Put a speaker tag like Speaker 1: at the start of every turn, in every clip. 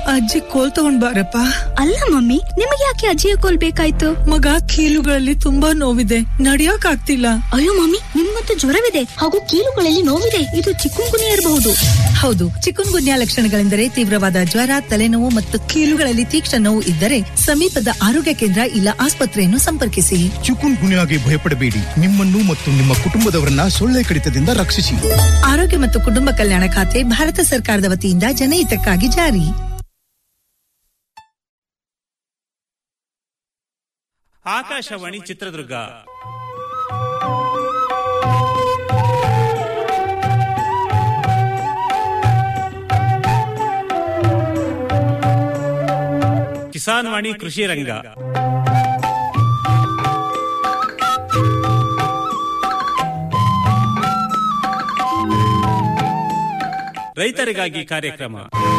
Speaker 1: ಅಜ್ಜಿ ಕೋಲ್ ತಗೊಂಡ್ ಬಾರಪ್ಪ
Speaker 2: ಅಲ್ಲ ಮಮ್ಮಿ ನಿಮಗೆ ಯಾಕೆ ಅಜ್ಜಿಯ ಕೋಲ್ ಬೇಕಾಯ್ತು
Speaker 1: ಮಗ ಕೀಲುಗಳಲ್ಲಿ ತುಂಬಾ ನೋವಿದೆ ನಡಿಯಕ್ ಆಗ್ತಿಲ್ಲ
Speaker 2: ಅಯ್ಯೋ ಮಮ್ಮಿ ನಿಮ್ಗಂತೂ ಜ್ವರವಿದೆ ಹಾಗೂ ಕೀಲುಗಳಲ್ಲಿ ನೋವಿದೆ ಇದು ಚಿಕ್ಕುಂಗುನಿ ಇರಬಹುದು
Speaker 3: ಹೌದು ಚಿಕುನ್ ಗುನ್ಯಾ ಲಕ್ಷಣಗಳೆಂದರೆ ತೀವ್ರವಾದ ಜ್ವರ ತಲೆನೋವು ಮತ್ತು ಕೀಲುಗಳಲ್ಲಿ ತೀಕ್ಷ್ಣ ನೋವು ಇದ್ದರೆ ಸಮೀಪದ ಆರೋಗ್ಯ ಕೇಂದ್ರ ಇಲ್ಲ ಆಸ್ಪತ್ರೆಯನ್ನು ಸಂಪರ್ಕಿಸಿ
Speaker 4: ಚಿಕುನ್ ಗುನ್ಯಾಗೆ ಭಯಪಡಬೇಡಿ ನಿಮ್ಮನ್ನು ಮತ್ತು ನಿಮ್ಮ ಕುಟುಂಬದವರನ್ನ ಸೊಳ್ಳೆ ಕಡಿತದಿಂದ ರಕ್ಷಿಸಿ
Speaker 3: ಆರೋಗ್ಯ ಮತ್ತು ಕುಟುಂಬ ಕಲ್ಯಾಣ ಖಾತೆ ಭಾರತ ಸರ್ಕಾರದ ವತಿಯಿಂದ ಜನಹಿತಕ್ಕಾಗಿ ಜಾರಿ
Speaker 5: ಆಕಾಶವಾಣಿ ಚಿತ್ರದುರ್ಗ ಕಿಸಾನ್ ವಾಣಿ ಕೃಷಿ ರಂಗ ರೈತರಿಗಾಗಿ ಕಾರ್ಯಕ್ರಮ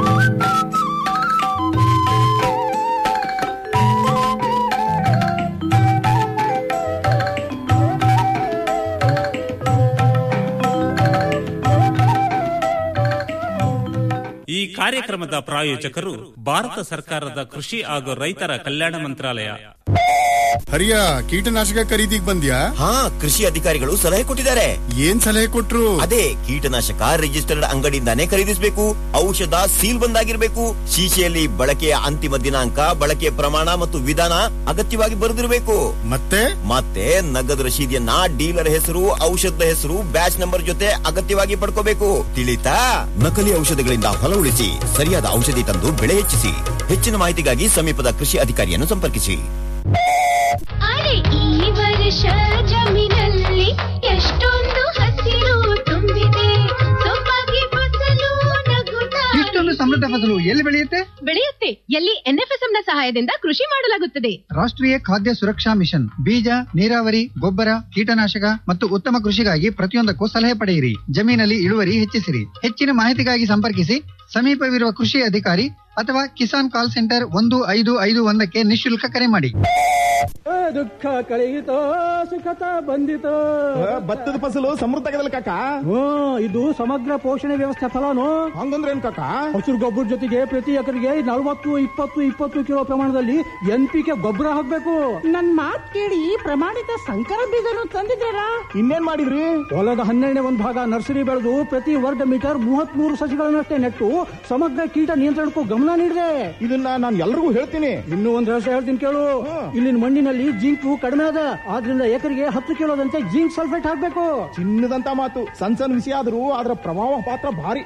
Speaker 5: ಈ ಕಾರ್ಯಕ್ರಮದ ಪ್ರಾಯೋಜಕರು ಭಾರತ ಸರ್ಕಾರದ ಕೃಷಿ ಹಾಗೂ ರೈತರ ಕಲ್ಯಾಣ ಮಂತ್ರಾಲಯ
Speaker 4: ಹರಿಯ ಕೀಟನಾಶಕ ಖರೀದಿಗ್ ಬಂದ್ಯಾ
Speaker 6: ಹಾ ಕೃಷಿ ಅಧಿಕಾರಿಗಳು ಸಲಹೆ ಕೊಟ್ಟಿದ್ದಾರೆ
Speaker 4: ಏನ್ ಸಲಹೆ ಕೊಟ್ರು
Speaker 6: ಅದೇ ಕೀಟನಾಶಕ ರಿಜಿಸ್ಟರ್ಡ್ ಅಂಗಡಿಯಿಂದಾನೇ ಖರೀದಿಸಬೇಕು ಔಷಧ ಸೀಲ್ ಬಂದಾಗಿರ್ಬೇಕು ಶೀಶೆಯಲ್ಲಿ ಬಳಕೆಯ ಅಂತಿಮ ದಿನಾಂಕ ಬಳಕೆಯ ಪ್ರಮಾಣ ಮತ್ತು ವಿಧಾನ ಅಗತ್ಯವಾಗಿ ಬರೆದಿರಬೇಕು
Speaker 4: ಮತ್ತೆ
Speaker 6: ಮತ್ತೆ ನಗದು ರಶೀದಿಯನ್ನ ಡೀಲರ್ ಹೆಸರು ಔಷಧದ ಹೆಸರು ಬ್ಯಾಚ್ ನಂಬರ್ ಜೊತೆ ಅಗತ್ಯವಾಗಿ ಪಡ್ಕೋಬೇಕು ತಿಳಿತಾ ನಕಲಿ ಔಷಧಗಳಿಂದ ಹೊಲ ಉಳಿಸಿ ಸರಿಯಾದ ಔಷಧಿ ತಂದು ಬೆಳೆ ಹೆಚ್ಚಿಸಿ ಹೆಚ್ಚಿನ ಮಾಹಿತಿಗಾಗಿ ಸಮೀಪದ ಕೃಷಿ ಅಧಿಕಾರಿಯನ್ನು ಸಂಪರ್ಕಿಸಿ
Speaker 7: ಅರೆ ಈ ವರ್ಷ ಜಮೀನಲ್ಲಿ ಎಷ್ಟೊಂದು ಹಸಿರು ತುಂಬಿದೆ ಸೊಬಗೆ ಫಸಲು ನಗುತ್ತಾ
Speaker 8: ಇಷ್ಟೊಂದು ಸಮೃದ್ಧ ಫಸಲು ಎಲ್ಲಿ ಬೆಳೆಯುತ್ತೆ
Speaker 7: ಬೆಳೆಯುತ್ತೆ ಎಲ್ಲಿ ಎನ್ಎಫ್ಎಸ್ಎಂ ನ ಸಹಾಯದಿಂದ ಕೃಷಿ ಮಾಡಲಾಗುತ್ತದೆ
Speaker 8: ರಾಷ್ಟ್ರೀಯ ಖಾದ್ಯ ಸುರಕ್ಷಾ ಮಿಷನ್ ಬೀಜ ನೀರಾವರಿ ಗೊಬ್ಬರ ಕೀಟನಾಶಕ ಮತ್ತು ಉತ್ತಮ ಕೃಷಿಗಾಗಿ ಪ್ರತಿಯೊಂದಕ್ಕೂ ಸಲಹೆ ಪಡೆಯಿರಿ ಜಮೀನಲ್ಲಿ ಇಳುವರಿ ಹೆಚ್ಚಿಸಿರಿ ಹೆಚ್ಚಿನ ಮಾಹಿತಿಗಾಗಿ ಸಂಪರ್ಕಿಸಿ ಸಮೀಪವಿರುವ ಕೃಷಿ ಅಧಿಕಾರಿ ಅಥವಾ ಕಿಸಾನ್ ಕಾಲ್ ಸೆಂಟರ್ ಒಂದು ಐದು ಐದು ಒಂದಕ್ಕೆ ನಿಶುಲ್ಕ ಕರೆ ಮಾಡಿ
Speaker 9: ದುಃಖ ಕಳೆಯಿತೋ ಸುಖತ ಬಂದಿತೋ
Speaker 10: ಭತ್ತದ ಫಸಲು ಸಮೃದ್ಧ ಆಗದಲ್ಲ ಕಾಕ
Speaker 9: ಹ್ಮ್ ಇದು ಸಮಗ್ರ ಪೋಷಣೆ ವ್ಯವಸ್ಥೆ ಫಲನು
Speaker 10: ಹಂಗಂದ್ರೆ ಏನ್ ಕಾಕ
Speaker 9: ಹಸಿರು ಗೊಬ್ಬರ ಜೊತೆಗೆ ಪ್ರತಿ ಎಕರೆಗೆ ನಲವತ್ತು ಇಪ್ಪತ್ತು ಇಪ್ಪತ್ತು ಕಿಲೋ ಪ್ರಮಾಣದಲ್ಲಿ ಎನ್ ಪಿ ಕೆ ಗೊಬ್ಬರ ಹಾಕ್ಬೇಕು
Speaker 11: ನನ್ ಮಾತ್ ಕೇಳಿ ಪ್ರಮಾಣಿತ ಸಂಕರ ಬೀಜನು ತಂದಿದ್ದೀರಾ
Speaker 10: ಇನ್ನೇನ್ ಮಾಡಿದ್ರಿ
Speaker 9: ಹೊಲದ ಹನ್ನೆರಡನೇ ಒಂದು ಭಾಗ ನರ್ಸರಿ ಬೆಳೆದು ಪ್ರತಿ ವರ್ಗ ಮೀಟರ್ ಮೂವತ್ತ್ ಮೂರು ಸಸಿಗಳನ್ನಷ್ಟೇ ನೆಟ್ಟು ಸಮಗ್ರ ಕೀಟ ನಿಯಂತ್ರಣಕ್ಕೂ ಗಮನ ನೀಡಿದೆ
Speaker 10: ಇದನ್ನ ನಾನು ಎಲ್ರಿಗೂ ಹೇಳ್ತೀನಿ
Speaker 9: ಇನ್ನೂ ಒಂದ್ ರಹಸ್ಯ ಹೇಳ್ತೀನಿ ಕೇಳು ಇಲ್ಲಿನ ಮಣ್ಣಿನಲ್ಲಿ ಜಿಂಕು ಕಡಿಮೆ ಅದ ಆದ್ರಿಂದ ಎಕರೆಗೆ ಹತ್ತು ಕಿಲೋದಂತೆ ಜಿಂಕ್ ಸಲ್ಫೇಟ್ ಹಾಕ್ಬೇಕು
Speaker 10: ಚಿನ್ನದಂತ ಮಾತು ಸಣ್ಣ ಸಣ್ಣ ವಿಷಯ ಆದ್ರೂ ಅದರ ಪ್ರಭಾವ ಪಾತ್ರ ಭಾರಿ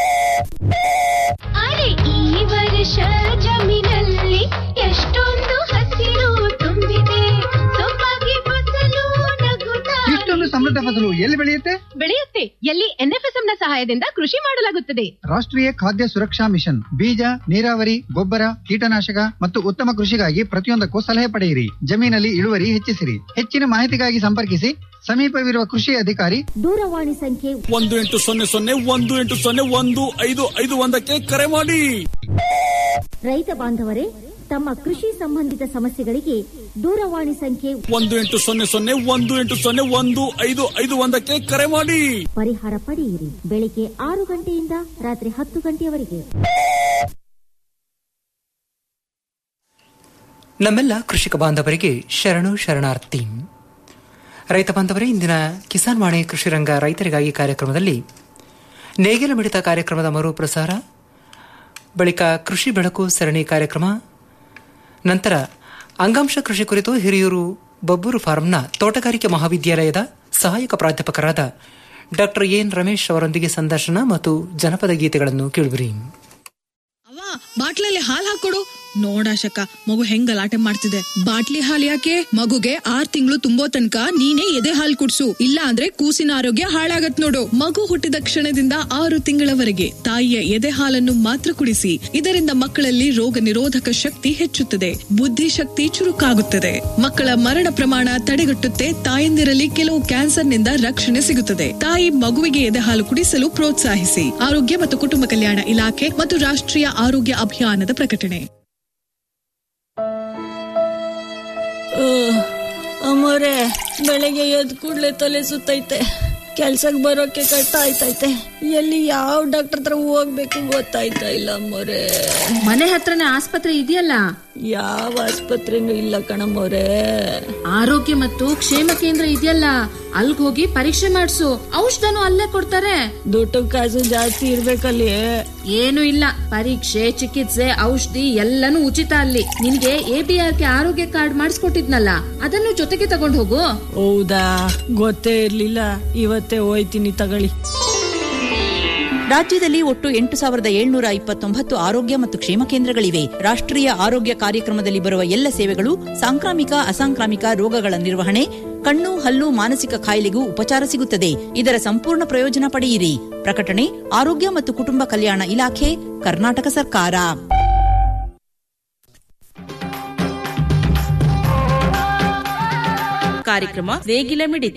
Speaker 7: ಅರೆ ಈ ವರ್ಷ ಜಮೀನಲ್ಲಿ ಎಷ್ಟೊಂದು ಹಸಿರು ತುಂಬಿದೆ ಸೊಬಗೆ ಫಸಲು ನಗುತ್ತಾ
Speaker 8: ಇಷ್ಟೊಂದು ಸಮೃದ್ಧ ಫಸಲು ಎಲ್ಲಿ ಬೆಳೆಯುತ್ತೆ
Speaker 7: ಬೆಳೆಯುತ್ತೆ ಎಲ್ಲಿ ಎನ್ಎಫ್ಎಸ್ಎಂ ನ ಸಹಾಯದಿಂದ ಕೃಷಿ ಮಾಡಲಾಗುತ್ತದೆ
Speaker 8: ರಾಷ್ಟ್ರೀಯ ಖಾದ್ಯ ಸುರಕ್ಷಾ ಮಿಷನ್ ಬೀಜ ನೀರಾವರಿ ಗೊಬ್ಬರ ಕೀಟನಾಶಕ ಮತ್ತು ಉತ್ತಮ ಕೃಷಿಗಾಗಿ ಪ್ರತಿಯೊಂದಕ್ಕೂ ಸಲಹೆ ಪಡೆಯಿರಿ ಜಮೀನಲ್ಲಿ ಇಳುವರಿ ಹೆಚ್ಚಿಸಿರಿ ಹೆಚ್ಚಿನ ಮಾಹಿತಿಗಾಗಿ ಸಂಪರ್ಕಿಸಿ ಸಮೀಪವಿರುವ ಕೃಷಿ ಅಧಿಕಾರಿ
Speaker 12: ದೂರವಾಣಿ ಸಂಖ್ಯೆ
Speaker 13: ಒಂದು ಎಂಟು ಸೊನ್ನೆ ಸೊನ್ನೆ ಒಂದು ಎಂಟು ಸೊನ್ನೆ ಒಂದು ಐದು ಐದು ಒಂದಕ್ಕೆ ಕರೆ ಮಾಡಿ
Speaker 12: ರೈತ ಬಾಂಧವರೇ ತಮ್ಮ ಕೃಷಿ ಸಂಬಂಧಿತ ಸಮಸ್ಯೆಗಳಿಗೆ ದೂರವಾಣಿ ಸಂಖ್ಯೆ
Speaker 13: ಒಂದು ಎಂಟು ಸೊನ್ನೆ ಸೊನ್ನೆ ಒಂದು ಎಂಟು ಸೊನ್ನೆ ಒಂದು ಐದು ಐದು ಒಂದಕ್ಕೆ ಕರೆ ಮಾಡಿ
Speaker 12: ಪರಿಹಾರ ಪಡೆಯಿರಿ ಬೆಳಿಗ್ಗೆ ಆರು ಗಂಟೆಯಿಂದ ರಾತ್ರಿ ಹತ್ತು ಗಂಟೆಯವರೆಗೆ
Speaker 14: ನಮ್ಮೆಲ್ಲ ಕೃಷಿಕ ಬಾಂಧವರಿಗೆ ಶರಣು ಶರಣಾರ್ಥಿ ರೈತ ಬಾಂಧವರೇ ಇಂದಿನ ಕಿಸಾನ್ ವಾಣಿ ಕೃಷಿ ರಂಗ ರೈತರಿಗಾಗಿ ಕಾರ್ಯಕ್ರಮದಲ್ಲಿ ನೇಗಿಲ ಮಿಡಿತ ಕಾರ್ಯಕ್ರಮದ ಮರುಪ್ರಸಾರ ಬಳಿಕ ಕೃಷಿ ಬೆಳಕು ಸರಣಿ ಕಾರ್ಯಕ್ರಮ ನಂತರ ಅಂಗಾಂಶ ಕೃಷಿ ಕುರಿತು ಹಿರಿಯೂರು ಬಬ್ಬೂರು ಫಾರಂನ ತೋಟಗಾರಿಕೆ ಮಹಾವಿದ್ಯಾಲಯದ ಸಹಾಯಕ ಪ್ರಾಧ್ಯಾಪಕರಾದ ಡಾಕ್ಟರ್ ಎನ್ ರಮೇಶ್ ಅವರೊಂದಿಗೆ ಸಂದರ್ಶನ ಮತ್ತು ಜನಪದ ಗೀತೆಗಳನ್ನು ಕೇಳುವಿರಿ
Speaker 15: ಬಾಟ್ಲಲ್ಲಿ ಹಾಲ್ ಹಾಕೊಡು ನೋಡಾಶಕ ಮಗು ಹೆಂಗ್ ಗಲಾಟೆ ಮಾಡ್ತಿದೆ ಬಾಟ್ಲಿ ಹಾಲ್ ಯಾಕೆ ಮಗುಗೆ ಆರ್ ತಿಂಗಳು ತುಂಬೋ ತನಕ ನೀನೇ ಎದೆ ಹಾಲ್ ಕುಡ್ಸು ಇಲ್ಲ ಅಂದ್ರೆ ಕೂಸಿನ ಆರೋಗ್ಯ ಹಾಳಾಗತ್ ನೋಡು ಮಗು ಹುಟ್ಟಿದ ಕ್ಷಣದಿಂದ ಆರು ತಿಂಗಳವರೆಗೆ ತಾಯಿಯ ಎದೆ ಹಾಲನ್ನು ಮಾತ್ರ ಕುಡಿಸಿ ಇದರಿಂದ ಮಕ್ಕಳಲ್ಲಿ ರೋಗ ನಿರೋಧಕ ಶಕ್ತಿ ಹೆಚ್ಚುತ್ತದೆ ಬುದ್ಧಿ ಶಕ್ತಿ ಚುರುಕಾಗುತ್ತದೆ ಮಕ್ಕಳ ಮರಣ ಪ್ರಮಾಣ ತಡೆಗಟ್ಟುತ್ತೆ ತಾಯಂದಿರಲ್ಲಿ ಕೆಲವು ಕ್ಯಾನ್ಸರ್ನಿಂದ ರಕ್ಷಣೆ ಸಿಗುತ್ತದೆ ತಾಯಿ ಮಗುವಿಗೆ ಎದೆ ಹಾಲು ಕುಡಿಸಲು ಪ್ರೋತ್ಸಾಹಿಸಿ ಆರೋಗ್ಯ ಮತ್ತು ಕುಟುಂಬ ಕಲ್ಯಾಣ ಇಲಾಖೆ ಮತ್ತು ರಾಷ್ಟ್ರೀಯ ಆರೋಗ್ಯ ಅಭಿಯಾನದ ಪ್ರಕಟಣೆ
Speaker 16: ಅಮ್ಮೋರೆ ಬೆಳಗ್ಗೆ ಎದ್ ಕೂಡ್ಲೆ ತಲೆ ಸುತ್ತೈತೆ ಕೆಲ್ಸಕ್ ಬರೋಕೆ ಕಷ್ಟ ಆಯ್ತೈತೆ ಎಲ್ಲಿ ಯಾವ ಡಾಕ್ಟರ್ ಹತ್ರ ಹೋಗ್ಬೇಕು ಗೊತ್ತಾಯ್ತಾ ಇಲ್ಲ ಮೊರೆ
Speaker 17: ಮನೆ ಹತ್ರನೇ ಆಸ್ಪತ್ರೆ ಇದೆಯಲ್ಲ
Speaker 16: ಯಾವ ಆಸ್ಪತ್ರೆನೂ ಇಲ್ಲ ಕಣಮ್ಮೋರೆ
Speaker 17: ಆರೋಗ್ಯ ಮತ್ತು ಕ್ಷೇಮ ಕೇಂದ್ರ ಇದೆಯಲ್ಲ ಅಲ್ಗ್ ಹೋಗಿ ಪರೀಕ್ಷೆ ಮಾಡ್ಸು ಔಷಧನು ಅಲ್ಲೇ ಕೊಡ್ತಾರೆ
Speaker 16: ದುಡ್ಡು ಕಾಸು ಜಾಸ್ತಿ ಇರ್ಬೇಕಲ್ಲಿ
Speaker 17: ಏನು ಇಲ್ಲ ಪರೀಕ್ಷೆ ಚಿಕಿತ್ಸೆ ಔಷಧಿ ಎಲ್ಲನೂ ಉಚಿತ ಅಲ್ಲಿ ನಿನ್ಗೆ A B R K Arogya card ಮಾಡಿಸ್ಕೊಟ್ಟಿದ್ನಲ್ಲ ಅದನ್ನು ಜೊತೆಗೆ ತಗೊಂಡ್ ಹೋಗು
Speaker 16: ಹೌದಾ ಗೊತ್ತೇ ಇರ್ಲಿಲ್ಲ ಇವತ್ತೇ ಹೋಯ್ತೀನಿ ತಗೊಳ್ಳಿ
Speaker 18: ರಾಜ್ಯದಲ್ಲಿ ಒಟ್ಟು ಎಂಟು ಸಾವಿರದ ಏಳ್ನೂರ ಇಪ್ಪತ್ತೊಂಬತ್ತು ಆರೋಗ್ಯ ಮತ್ತು ಕ್ಷೇಮ ಕೇಂದ್ರಗಳಿವೆ ರಾಷ್ಟ್ರೀಯ ಆರೋಗ್ಯ ಕಾರ್ಯಕ್ರಮದಲ್ಲಿ ಬರುವ ಎಲ್ಲ ಸೇವೆಗಳು ಸಾಂಕ್ರಾಮಿಕ ಅಸಾಂಕ್ರಾಮಿಕ ರೋಗಗಳ ನಿರ್ವಹಣೆ ಕಣ್ಣು ಹಲ್ಲು ಮಾನಸಿಕ ಕಾಯಿಲೆಗೂ ಉಪಚಾರ ಸಿಗುತ್ತದೆ ಇದರ ಸಂಪೂರ್ಣ ಪ್ರಯೋಜನ ಪಡೆಯಿರಿ ಪ್ರಕಟಣೆ ಆರೋಗ್ಯ ಮತ್ತು ಕುಟುಂಬ ಕಲ್ಯಾಣ ಇಲಾಖೆ ಕರ್ನಾಟಕ ಸರ್ಕಾರ
Speaker 19: ಕಾರ್ಯಕ್ರಮ ನೇಗಿಲ ಮಿಡಿತ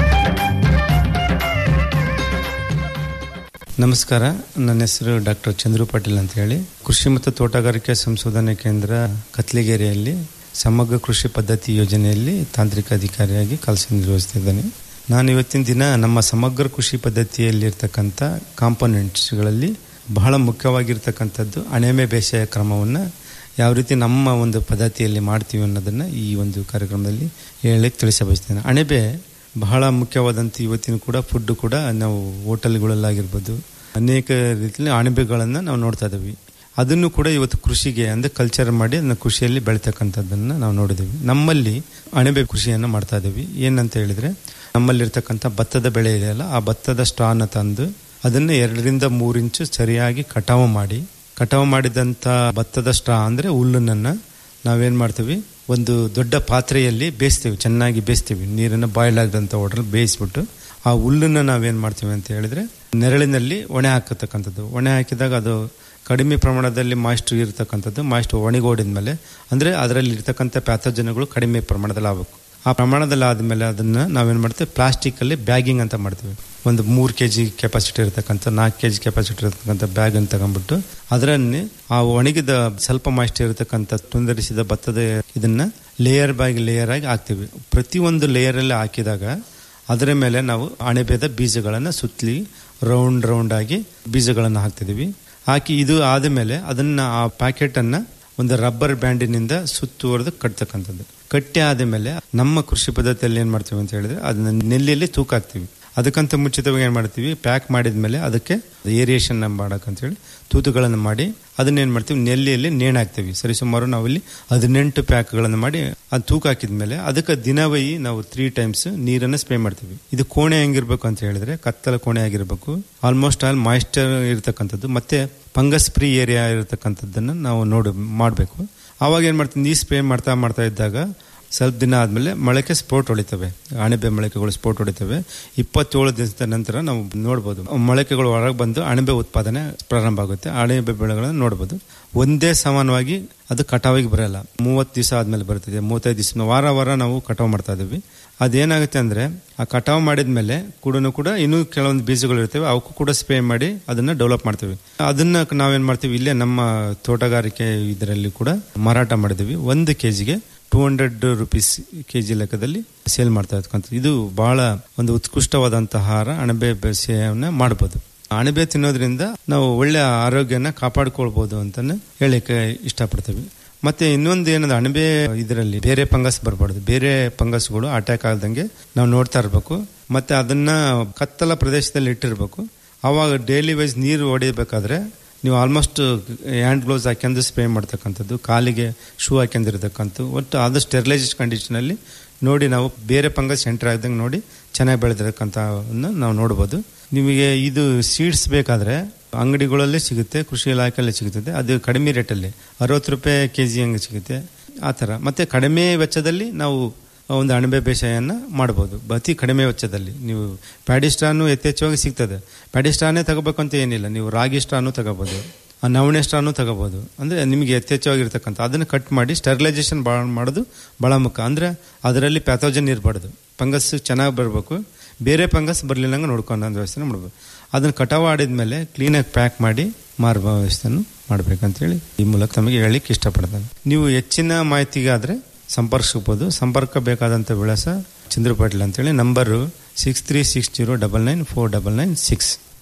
Speaker 20: ನಮಸ್ಕಾರ ನನ್ನ ಹೆಸರು ಡಾಕ್ಟರ್ ಚಂದ್ರು ಪಾಟೀಲ್ ಅಂತ ಹೇಳಿ ಕೃಷಿ ಮತ್ತು ತೋಟಗಾರಿಕೆ ಸಂಶೋಧನೆ ಕೇಂದ್ರ ಕತ್ಲಿಗೆರೆಯಲ್ಲಿ ಸಮಗ್ರ ಕೃಷಿ ಪದ್ಧತಿ ಯೋಜನೆಯಲ್ಲಿ ತಾಂತ್ರಿಕ ಅಧಿಕಾರಿಯಾಗಿ ಕೆಲಸ ನಿರ್ವಹಿಸ್ತಿದ್ದೇನೆ ನಾನು ಇವತ್ತಿನ ದಿನ ನಮ್ಮ ಸಮಗ್ರ ಕೃಷಿ ಪದ್ಧತಿಯಲ್ಲಿರ್ತಕ್ಕಂಥ ಕಾಂಪೊನೆಂಟ್ಸ್ಗಳಲ್ಲಿ ಬಹಳ ಮುಖ್ಯವಾಗಿರ್ತಕ್ಕಂಥದ್ದು ಅಣೆಮೆ ಬೇಸಾಯ ಕ್ರಮವನ್ನು ಯಾವ ರೀತಿ ನಮ್ಮ ಒಂದು ಪದ್ಧತಿಯಲ್ಲಿ ಮಾಡ್ತೀವಿ ಅನ್ನೋದನ್ನು ಈ ಒಂದು ಕಾರ್ಯಕ್ರಮದಲ್ಲಿ ಹೇಳಿ ತಿಳಿಸಬಯಸ್ತೇನೆ ಅಣೆಬೆ ಬಹಳ ಮುಖ್ಯವಾದಂಥ ಇವತ್ತಿನ ಕೂಡ ಫುಡ್ ಕೂಡ ನಾವು ಹೋಟೆಲ್ಗಳಲ್ಲಾಗಿರ್ಬೋದು ಅನೇಕ ರೀತಿಯಲ್ಲಿ ಅಣಬೆಗಳನ್ನು ನಾವು ನೋಡ್ತಾ ಇದ್ದೀವಿ ಅದನ್ನು ಕೂಡ ಇವತ್ತು ಕೃಷಿಗೆ ಅಂದರೆ ಕಲ್ಚರ್ ಮಾಡಿ ಅದನ್ನು ಕೃಷಿಯಲ್ಲಿ ಬೆಳೀತಕ್ಕಂಥದ್ದನ್ನು ನಾವು ನೋಡಿದ್ದೀವಿ ನಮ್ಮಲ್ಲಿ ಅಣಬೆ ಕೃಷಿಯನ್ನು ಮಾಡ್ತಾ ಇದ್ದೀವಿ ಏನಂತ ಹೇಳಿದರೆ ನಮ್ಮಲ್ಲಿರ್ತಕ್ಕಂಥ ಭತ್ತದ ಬೆಳೆ ಇದೆಯಲ್ಲ ಆ ಭತ್ತದ ಸ್ಟಾನ ತಂದು ಅದನ್ನು ಎರಡರಿಂದ ಮೂರು ಇಂಚು ಸರಿಯಾಗಿ ಕಟಾವು ಮಾಡಿ ಕಟಾವು ಮಾಡಿದಂಥ ಭತ್ತದ ಸ್ಟ್ರಾ ಅಂದರೆ ಹುಲ್ಲನ್ನು ನಾವೇನು ಮಾಡ್ತೀವಿ ಒಂದು ದೊಡ್ಡ ಪಾತ್ರೆಯಲ್ಲಿ ಬೇಯಿಸ್ತೀವಿ ಚೆನ್ನಾಗಿ ಬೇಯಿಸ್ತೀವಿ ನೀರನ್ನು ಬಾಯ್ಲ್ ಆಗದಂಥ ವಾಟರ್ ಬೇಯಿಸ್ಬಿಟ್ಟು ಆ ಹುಲ್ಲನ್ನು ನಾವೇನು ಮಾಡ್ತೀವಿ ಅಂತ ಹೇಳಿದ್ರೆ ನೆರಳಿನಲ್ಲಿ ಒಣೆ ಹಾಕತಕ್ಕಂಥದ್ದು ಒಣೆ ಹಾಕಿದಾಗ ಅದು ಕಡಿಮೆ ಪ್ರಮಾಣದಲ್ಲಿ ಮಾಯಿಸ್ಟ್ರು ಇರತಕ್ಕಂಥದ್ದು ಮಾಯಿಸ್ಟ್ರು ಒಣಗೋಡಿದ ಮೇಲೆ ಅಂದರೆ ಅದರಲ್ಲಿ ಇರ್ತಕ್ಕಂಥ ಪ್ಯಾಥೋಜನ್ಗಳು ಕಡಿಮೆ ಪ್ರಮಾಣದಲ್ಲಿ ಆಗಬೇಕು ಆ ಪ್ರಮಾಣದಲ್ಲಿ ಆದಮೇಲೆ ಅದನ್ನು ನಾವೇನು ಮಾಡ್ತೀವಿ ಪ್ಲಾಸ್ಟಿಕ್ಕಲ್ಲಿ ಬ್ಯಾಗಿಂಗ್ ಅಂತ ಮಾಡ್ತೀವಿ ಒಂದು ಮೂರು ಕೆ ಜಿ ಕೆಪಾಸಿಟಿ ಇರತಕ್ಕಂಥ ನಾಲ್ಕು ಕೆ ಜಿ ಕೆಪಾಸಿಟಿ ಇರತಕ್ಕಂಥ ಬ್ಯಾಗ್ ಅಂತ ತಗೊಂಡ್ಬಿಟ್ಟು ಅದರಲ್ಲಿ ಆ ಒಣಗಿದ ಸ್ವಲ್ಪ ಮಾಯಿಸ್ಟ್ ಇರತಕ್ಕಂಥ ತುಂದರಿಸಿದ ಭತ್ತದ ಇದನ್ನ ಲೇಯರ್ ಬೈ ಲೇಯರ್ ಆಗಿ ಹಾಕ್ತೀವಿ ಪ್ರತಿಯೊಂದು ಲೇಯರಲ್ಲಿ ಹಾಕಿದಾಗ ಅದರ ಮೇಲೆ ನಾವು ಅಣೆಬೇದ ಬೀಜಗಳನ್ನು ಸುತ್ತಲಿ ರೌಂಡ್ ರೌಂಡ್ ಆಗಿ ಬೀಜಗಳನ್ನು ಹಾಕ್ತಿದ್ದೀವಿ ಹಾಕಿ ಇದು ಆದ ಮೇಲೆ ಅದನ್ನ ಆ ಪ್ಯಾಕೆಟನ್ನು ಒಂದು ರಬ್ಬರ್ ಬ್ಯಾಂಡಿನಿಂದ ಸುತ್ತುವರೆದು ಕಟ್ತಕ್ಕಂಥದ್ದು ಕಟ್ಟಿ ಆದ ಮೇಲೆ ನಮ್ಮ ಕೃಷಿ ಪದ್ಧತಿಯಲ್ಲಿ ಏನು ಮಾಡ್ತೀವಿ ಅಂತ ಹೇಳಿದ್ರೆ ಅದನ್ನ ನೆಲ್ಲಿಯಲ್ಲಿ ತೂಕ ಹಾಕ್ತೀವಿ ಅದಕ್ಕಂತ ಮುಂಚಿತವಾಗಿ ಏನು ಮಾಡ್ತೀವಿ ಪ್ಯಾಕ್ ಮಾಡಿದ ಮೇಲೆ ಅದಕ್ಕೆ ಏರಿಯೇಷನ್ ಮಾಡಕ್ಕಂತೇಳಿ ತೂತುಗಳನ್ನು ಮಾಡಿ ಅದನ್ನೇನು ಮಾಡ್ತೀವಿ ನೆಲ್ಲಿಯಲ್ಲಿ ನೇಣು ಹಾಕ್ತೀವಿ ಸರಿಸುಮಾರು ನಾವಿಲ್ಲಿ ಹದಿನೆಂಟು ಪ್ಯಾಕ್ಗಳನ್ನು ಮಾಡಿ ಅದು ತೂಕ ಹಾಕಿದ ಮೇಲೆ ಅದಕ್ಕೆ ದಿನವೈ ನಾವು ತ್ರೀ ಟೈಮ್ಸ್ ನೀರನ್ನು ಸ್ಪ್ರೇ ಮಾಡ್ತೀವಿ ಇದು ಕೋಣೆ ಹೆಂಗಿರ್ಬೇಕು ಅಂತ ಹೇಳಿದ್ರೆ ಕತ್ತಲ ಕೋಣೆ ಆಗಿರಬೇಕು ಆಲ್ಮೋಸ್ಟ್ ಆಲ್ ಮಾಯಿಸ್ಚರ್ ಇರತಕ್ಕಂಥದ್ದು ಮತ್ತೆ ಫಂಗಸ್ ಫ್ರೀ ಏರಿಯಾ ಇರತಕ್ಕಂಥದ್ದನ್ನು ನಾವು ನೋಡಿ ಮಾಡಬೇಕು ಆವಾಗ ಏನು ಮಾಡ್ತೀವಿ ನೀರು ಸ್ಪ್ರೇ ಮಾಡ್ತಾ ಮಾಡ್ತಾ ಇದ್ದಾಗ ಸ್ವಲ್ಪ ದಿನ ಆದಮೇಲೆ ಮೊಳಕೆ ಸ್ಫೋಟ್ ಹೊಡಿತವೆ ಅಣಬೆ ಮೊಳಕೆಗಳು ಸ್ಫೋಟ್ ಹೊಡಿತವೆ ಇಪ್ಪತ್ತೇಳು ದಿವಸದ ನಂತರ ನಾವು ನೋಡ್ಬೋದು ಮೊಳಕೆಗಳು ಹೊರಗೆ ಬಂದು ಅಣಬೆ ಉತ್ಪಾದನೆ ಪ್ರಾರಂಭ ಆಗುತ್ತೆ ಅಣಬೆ ಬೆಳೆಗಳನ್ನು ನೋಡ್ಬೋದು ಒಂದೇ ಸಮಾನವಾಗಿ ಅದು ಕಟಾವಿಗೆ ಬರಲ್ಲ ಮೂವತ್ತು ದಿವಸ ಆದಮೇಲೆ ಬರ್ತದೆ ಮೂವತ್ತೈದು ದಿವಸ ವಾರ ವಾರ ನಾವು ಕಟಾವು ಮಾಡ್ತಾ ಇದ್ದೀವಿ ಅದೇನಾಗುತ್ತೆ ಅಂದರೆ ಆ ಕಟಾವು ಮಾಡಿದ ಮೇಲೆ ಕೂಡ ಕೂಡ ಇನ್ನೂ ಕೆಲವೊಂದು ಬೀಜಗಳು ಇರ್ತವೆ ಅವಕ್ಕೂ ಕೂಡ ಸ್ಪ್ರೇ ಮಾಡಿ ಅದನ್ನು ಡೆವಲಪ್ ಮಾಡ್ತೀವಿ ಅದನ್ನ ನಾವೇನು ಮಾಡ್ತೀವಿ ಇಲ್ಲೇ ನಮ್ಮ ತೋಟಗಾರಿಕೆ ಇದರಲ್ಲಿ ಕೂಡ ಮಾರಾಟ ಮಾಡಿದ್ದೀವಿ ಒಂದು ಕೆ ಜಿಗೆ two hundred rupees K G ಲೆಕ್ಕದಲ್ಲಿ ಸೇಲ್ ಮಾಡ್ತಾ ಇರ್ತಕ್ಕಂಥ ಇದು ಬಹಳ ಒಂದು ಉತ್ಕೃಷ್ಟವಾದಂತಹ ಆಹಾರ ಅಣಬೆ ಬೇಸಾಯವನ್ನು ಮಾಡ್ಬೋದು ಅಣಬೆ ತಿನ್ನೋದ್ರಿಂದ ನಾವು ಒಳ್ಳೆ ಆರೋಗ್ಯನ ಕಾಪಾಡ್ಕೊಳ್ಬೋದು ಅಂತಾನೆ ಹೇಳಿಕ್ಕೆ ಇಷ್ಟಪಡ್ತೀವಿ ಮತ್ತೆ ಇನ್ನೊಂದು ಏನಂದ್ರೆ ಅಣಬೆ ಇದರಲ್ಲಿ ಬೇರೆ ಫಂಗಸ್ ಬರಬಾರ್ದು ಬೇರೆ ಫಂಗಸ್ಗಳು ಅಟ್ಯಾಕ್ ಆಗದಂಗೆ ನಾವು ನೋಡ್ತಾ ಇರಬೇಕು ಮತ್ತೆ ಅದನ್ನ ಕತ್ತಲ ಪ್ರದೇಶದಲ್ಲಿ ಇಟ್ಟಿರ್ಬೇಕು ಅವಾಗ ಡೈಲಿ ವೈಸ್ ನೀರು ಹೊಡಿಬೇಕಾದ್ರೆ ನೀವು ಆಲ್ಮೋಸ್ಟ್ ಹ್ಯಾಂಡ್ ಗ್ಲೌಸ್ ಹಾಕ್ಯಂದು ಸ್ಪ್ರೇ ಮಾಡ್ತಕ್ಕಂಥದ್ದು ಕಾಲಿಗೆ ಶೂ ಹಾಕ್ಯಂದಿರ್ತಕ್ಕಂಥದ್ದು ಒಟ್ಟು ಆದಷ್ಟು ಸ್ಟೆರಿಲೈಸ್ಡ್ ಕಂಡೀಷನಲ್ಲಿ ನೋಡಿ ನಾವು ಬೇರೆ ಫಂಗಸ್ ಎಂಟರ್ ಆಗದಂಗೆ ನೋಡಿ ಚೆನ್ನಾಗಿ ಬೆಳೆದಿರಕ್ಕಂಥವನ್ನು ನಾವು ನೋಡ್ಬೋದು ನಿಮಗೆ ಇದು ಸೀಡ್ಸ್ ಬೇಕಾದರೆ ಅಂಗಡಿಗಳಲ್ಲೇ ಸಿಗುತ್ತೆ ಕೃಷಿ ಇಲಾಖೆಯಲ್ಲೇ ಸಿಗುತ್ತದೆ ಅದು ಕಡಿಮೆ ರೇಟಲ್ಲಿ ಅರವತ್ತು ರೂಪಾಯಿ ಕೆ ಜಿ ಹಂಗೆ ಸಿಗುತ್ತೆ ಆ ಥರ ಮತ್ತು ಕಡಿಮೆ ವೆಚ್ಚದಲ್ಲಿ ನಾವು ಒಂದು ಅಣಬೆ ಬೇಸಾಯವನ್ನು ಮಾಡ್ಬೋದು ಅತಿ ಕಡಿಮೆ ವೆಚ್ಚದಲ್ಲಿ ನೀವು ಪ್ಯಾಡಿ ಸ್ಟಾನು ಯಥೇಚ್ಛವಾಗಿ ಸಿಗ್ತದೆ ಪ್ಯಾಡಿ ಸ್ಟಾನೇ ತಗೋಬೇಕು ಅಂತ ಏನಿಲ್ಲ ನೀವು ರಾಗಿ ಸ್ಟಾನು ತಗೋಬೋದು ಆ ನವಣೆ ಸ್ಟಾನು ತಗೋಬೋದು ಅಂದರೆ ನಿಮಗೆ ಯಥೇಚ್ಛವಾಗಿರ್ತಕ್ಕಂಥ ಅದನ್ನು ಕಟ್ ಮಾಡಿ ಸ್ಟೆರಿಲೈಸೇಷನ್ ಭಾಳ ಮಾಡೋದು ಭಾಳ ಮುಖ್ಯ ಅಂದರೆ ಅದರಲ್ಲಿ ಪ್ಯಾಥೋಜನ್ ಇರಬಾರ್ದು ಫಂಗಸ್ ಚೆನ್ನಾಗಿ ಬರಬೇಕು ಬೇರೆ ಫಂಗಸ್ ಬರಲಿಲ್ಲಂಗೆ ನೋಡ್ಕೊಂಡು ಒಂದು ವ್ಯವಸ್ಥೆ ಮಾಡ್ಬೋದು ಅದನ್ನು ಕಟಾವು ಆಡಿದ್ಮೇಲೆ ಕ್ಲೀನಾಗಿ ಪ್ಯಾಕ್ ಮಾಡಿ ಮಾರುವ ವ್ಯವಸ್ಥೆಯನ್ನು ಮಾಡ್ಬೇಕಂತೇಳಿ ಈ ಮೂಲಕ ತಮಗೆ ಹೇಳಿಕ್ಕೆ ಇಷ್ಟಪಡ್ತೇನೆ ನೀವು ಹೆಚ್ಚಿನ ಮಾಹಿತಿಗಾದರೆ ಸಂಪರ್ಕಿಸಬಹುದು ಸಂಪರ್ಕ ಬೇಕಾದಂಥ ವಿಳಾಸ ಚಂದ್ರ ಪಾಟೀಲ್ ಅಂತೇಳಿ number six three six zero double nine four double nine six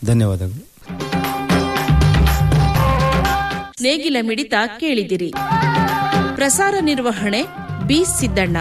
Speaker 20: ಧನ್ಯವಾದಗಳು
Speaker 19: ನೇಗಿಲ ಮಿಡಿತ ಕೇಳಿದಿರಿ ಪ್ರಸಾರ ನಿರ್ವಹಣೆ ಬಿ ಸಿದ್ದಣ್ಣ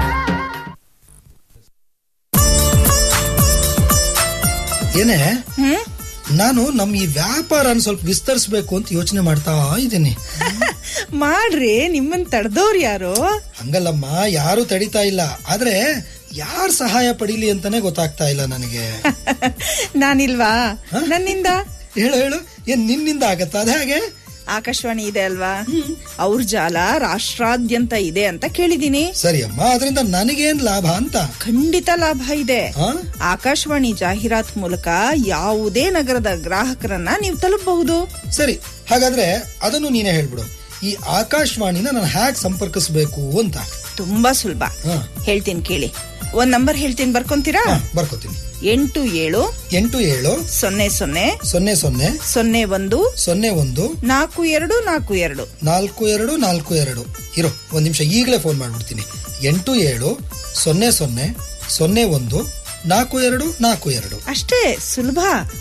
Speaker 21: ಏನೇ ನಾನು ನಮ್ ಈ ವ್ಯಾಪಾರನ ಸ್ವಲ್ಪ ವಿಸ್ತರಿಸ್ಬೇಕು ಅಂತ ಯೋಚನೆ ಮಾಡ್ತಾ ಇದ್ದೀನಿ
Speaker 11: ಮಾಡ್ರಿ ನಿಮ್ಮನ್ ತಡೆದವ್ರು ಯಾರು
Speaker 21: ಹಂಗಲ್ಲಮ್ಮ ಯಾರು ತಡಿತಾ ಇಲ್ಲ ಆದ್ರೆ ಯಾರ್ ಸಹಾಯ ಪಡೀಲಿ ಅಂತಾನೆ ಗೊತ್ತಾಗ್ತಾ ಇಲ್ಲ ನನಗೆ
Speaker 11: ನಾನಿಲ್ವಾ ನನ್ನಿಂದ
Speaker 21: ಹೇಳು ಹೇಳು ಏನ್ ನಿನ್ನಿಂದ ಆಗತ್ತಾ ಅದ ಹಾಗೆ
Speaker 11: ಆಕಾಶವಾಣಿ ಇದೆ ಅಲ್ವಾ ಅವ್ರ ಜಾಲ ರಾಷ್ಟ್ರಾದ್ಯಂತ ಇದೆ ಅಂತ ಕೇಳಿದೀನಿ
Speaker 21: ಸರಿ ಅಮ್ಮ ಅದರಿಂದ ನನಗೇನ್ ಲಾಭ ಅಂತ
Speaker 11: ಖಂಡಿತ ಲಾಭ ಇದೆ ಆಕಾಶವಾಣಿ ಜಾಹೀರಾತ್ ಮೂಲಕ ಯಾವುದೇ ನಗರದ ಗ್ರಾಹಕರನ್ನ ನೀವು ತಲುಪಬಹುದು
Speaker 21: ಸರಿ ಹಾಗಾದ್ರೆ ಅದನ್ನು ನೀನೇ ಹೇಳ್ಬಿಡು ಈ ಆಕಾಶವಾಣಿನ ನಾನು ಹ್ಯಾಕ್ ಸಂಪರ್ಕಿಸಬೇಕು ಅಂತ
Speaker 11: ತುಂಬಾ ಸುಲಭ ಹೇಳ್ತೀನಿ ಕೇಳಿ ಒಂದ್ ನಂಬರ್ ಹೇಳ್ತೀನಿ ಬರ್ಕೊಂತೀರಾ
Speaker 21: ಬರ್ಕೋತೀನಿ
Speaker 11: ಎಂಟು ಏಳು
Speaker 21: ಎಂಟು ಏಳು
Speaker 11: ಸೊನ್ನೆ ಸೊನ್ನೆ
Speaker 21: ಸೊನ್ನೆ ಸೊನ್ನೆ
Speaker 11: ಸೊನ್ನೆ ಒಂದು
Speaker 21: ಸೊನ್ನೆ ಒಂದು
Speaker 11: ನಾಲ್ಕು ಎರಡು ನಾಲ್ಕು ಎರಡು
Speaker 21: ನಾಲ್ಕು ಎರಡು ನಾಲ್ಕು ಎರಡು ಇರೋ ಒಂದ್ ನಿಮಿಷ ಈಗಲೇ ಫೋನ್ ಮಾಡ್ಬಿಡ್ತೀನಿ ಎಂಟು ಏಳು ಸೊನ್ನೆ ಸೊನ್ನೆ ಸೊನ್ನೆ ಒಂದು ನಾಲ್ಕು ಎರಡು ನಾಲ್ಕು ಎರಡು
Speaker 11: ಅಷ್ಟೇ ಸುಲಭ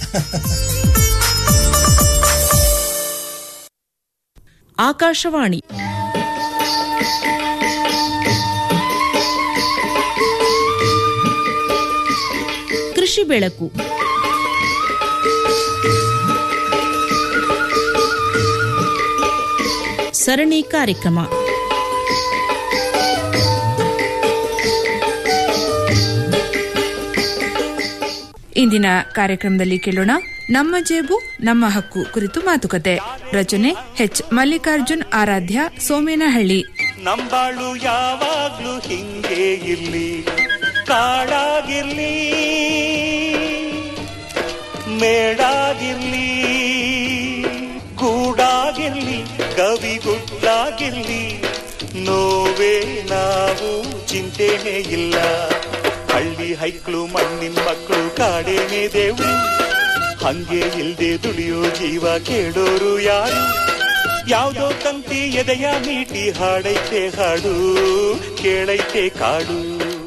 Speaker 19: ಆಕಾಶವಾಣಿ ಕೃಷಿ ಬೆಳಕು ಸರಣಿ ಕಾರ್ಯಕ್ರಮ
Speaker 22: ಇಂದಿನ ಕಾರ್ಯಕ್ರಮದಲ್ಲಿ ಕೇಳೋಣ ನಮ್ಮ ಜೇಬು ನಮ್ಮ ಹಕ್ಕು ಕುರಿತು ಮಾತುಕತೆ ರಚನೆ ಎಚ್ ಮಲ್ಲಿಕಾರ್ಜುನ್ ಆರಾಧ್ಯ ಸೋಮೇನಹಳ್ಳಿ
Speaker 23: ನಂಬಾಳು ಯಾವಾಗ್ಲೂ ಹಿಂಗೆ ಇರ್ಲಿ ಕಾಡಾಗಿರ್ಲಿ ಮೇಡಾಗಿರ್ಲಿ ಗೂಡಾಗಿರ್ಲಿ ಗವಿಗುಡ್ಡಾಗಿರ್ಲಿ ನೋವೇ ನಾವು ಚಿಂತೆನೇ ಇಲ್ಲ ಹಳ್ಳಿ ಹೈಕ್ಳು ಮಣ್ಣಿನ ಮಕ್ಕಳು ಕಾಡೇನೆ ದೇವು ಹಂಗೆ ಇಲ್ದೆ ದುಡಿಯೋ ಜೀವ ಕೇಳೋರು ಯಾರು ಯಾವ್ದೋ ತಂತಿ ಎದೆಯ ಮೀಟಿ ಹಾಡೈತೆ ಹಾಡು ಕೇಳೈತೆ ಕಾಡು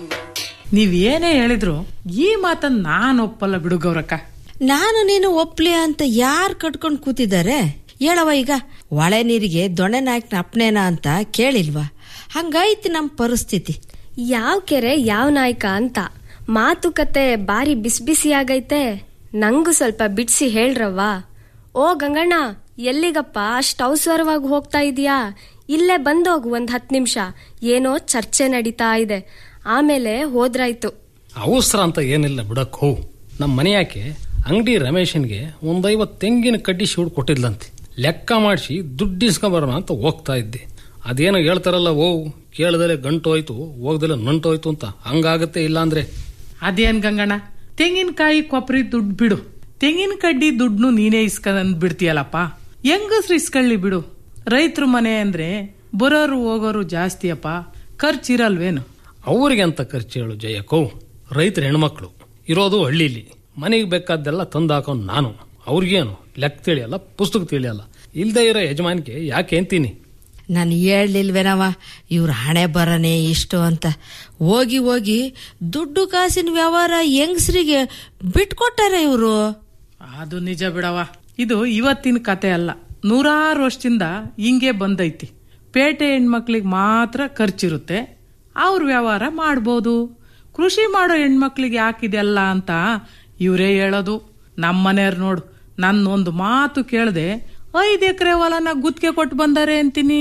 Speaker 24: ನೀವೇನೇ ಹೇಳಿದ್ರು ಈ ಮಾತನ್ನ ನಾನು ಒಪ್ಪಲ್ಲ ಬಿಡು ಗೌರಕ್ಕ
Speaker 25: ನಾನು ನೀನು ಒಪ್ಲಿ ಅಂತ ಯಾರು ಕಟ್ಕೊಂಡು ಕೂತಿದ್ದಾರೆ ಹೇಳವ ಈಗ ಒಳೆ ನೀರಿಗೆ ದೊಣೆ ನಾಯಕನ ಅಪ್ನೇನ ಅಂತ ಕೇಳಿಲ್ವಾ ಹಂಗೈತಿ ನಮ್ಮ ಪರಿಸ್ಥಿತಿ
Speaker 26: ಯಾವ ಕೆರೆ ಯಾವ ನಾಯಕ ಅಂತ ಮಾತುಕತೆ ಬಾರಿ ಬಿಸಿ ಬಿಸಿ ಆಗೈತೆ ನಂಗೂ ಸ್ವಲ್ಪ ಬಿಡ್ಸಿ ಹೇಳ್ರವ್ವ ಓ ಗಂಗಣ್ಣ ಎಲ್ಲಿಗಪ್ಪ ಅಷ್ಟ್ ಅವಸರವಾಗಿ ಹೋಗ್ತಾ ಇದೀಯಾ ಇಲ್ಲೇ ಬಂದೋಗು ಒಂದ್ ಹತ್ ನಿಮಿಷ ಏನೋ ಚರ್ಚೆ ನಡೀತಾ ಇದೆ ಆಮೇಲೆ ಹೋದ್ರಾಯ್ತು
Speaker 27: ಅವಸರ ಅಂತ ಏನಿಲ್ಲ ಬಿಡಕ್ಕೋ ನಮ್ಮ ಮನೆಯಾಕೆ ಅಂಗಡಿ ರಮೇಶನ್ಗೆ ಒಂದೈವತ್ತು ತೆಂಗಿನ ಕಡ್ಡಿ ಶಿವಡ್ ಕೊಟ್ಟಿದ್ಲಂತೆ ಲೆಕ್ಕ ಮಾಡಿಸಿ ದುಡ್ಡು ಇಸ್ಕೊಂಬರೋಣ ಅಂತ ಹೋಗ್ತಾ ಇದ್ದೆ ಅದೇನೋ ಹೇಳ್ತಾರಲ್ಲ ಓ ಕೇಳದಲೆ ಗಂಟು ಹೋಯ್ತು ಹೋಗ್ದಲೆ ನಂಟು ಹೋಯ್ತು ಅಂತ ಹಂಗಾಗತ್ತೆ ಇಲ್ಲ ಅಂದ್ರೆ
Speaker 24: ಅದೇನ್ ಗಂಗಣ್ಣ ತೆಂಗಿನಕಾಯಿ ಕೊಬ್ಬರಿ ದುಡ್ಡು ಬಿಡು ತೆಂಗಿನ ಕಡ್ಡಿ ದುಡ್ಡು ನೀನೇ ಇಸ್ಕೊಂಡ್ ಬಿಡ್ತೀಯಲ್ಲಪ್ಪ ಹೆಂಗಸ್ರು ಇಸ್ಕೊಳ್ಳಿ ಬಿಡು ರೈತರ ಮನೆ ಅಂದ್ರೆ ಬರೋರು ಹೋಗೋರು ಜಾಸ್ತಿಯಪ್ಪ ಖರ್ಚಿರಲ್ವೇನು
Speaker 27: ಅವ್ರಿಗೆ ಅಂತ ಖರ್ಚು ಹೇಳು ಜಯಕ್ಕೋ ರೈತರ ಹೆಣ್ಮಕ್ಳು ಇರೋದು ಹಳ್ಳಿಲಿ ಮನೆಗೆ ಬೇಕಾದ್ದೆಲ್ಲ ತಂದು ಹಾಕೋನು ನಾನು ಅವ್ರಿಗೇನು ಲೆಕ್ಕ ತಿಳಿಯಲ್ಲ ಪುಸ್ತಕ ತಿಳಿಯಲ್ಲ ಇಲ್ದೇ ಇರೋ ಯಜಮಾನಿಕೆ ಯಾಕೆ ಅಂತೀನಿ
Speaker 25: ನಾನು ಹೇಳ್ಲಿಲ್ವೇನವ ಇವ್ರ ಹಣೆ ಬರನೆ ಇಷ್ಟು ಅಂತ ಹೋಗಿ ಹೋಗಿ ದುಡ್ಡು ಕಾಸಿನ ವ್ಯವಹಾರ ಹೆಂಗಸ್ರಿಗೆ ಬಿಟ್ಕೊಟ್ಟಾರೆ ಇವರು
Speaker 24: ಅದು ನಿಜ ಬಿಡವ ಇದು ಇವತ್ತಿನ ಕತೆ ಅಲ್ಲ ನೂರಾರು ವರ್ಷದಿಂದ ಹಿಂಗೆ ಬಂದೈತಿ ಪೇಟೆ ಹೆಣ್ಮಕ್ಳಿಗೆ ಮಾತ್ರ ಖರ್ಚಿರುತ್ತೆ ಅವ್ರ ವ್ಯವಹಾರ ಮಾಡ್ಬೋದು ಕೃಷಿ ಮಾಡೋ ಹೆಣ್ಮಕ್ಳಿಗೆ ಯಾಕಿದೆಲ್ಲ ಅಂತ ಇವರೇ ಹೇಳೋದು ನಮ್ಮನೆಯವ್ರು ನೋಡು ನನ್ನೊಂದು ಮಾತು ಕೇಳದೆ ಐದು ಎಕರೆ ಹೊಲನ ಗುತ್ತಿಗೆ ಕೊಟ್ಟು ಬಂದಾರೆ ಅಂತೀನಿ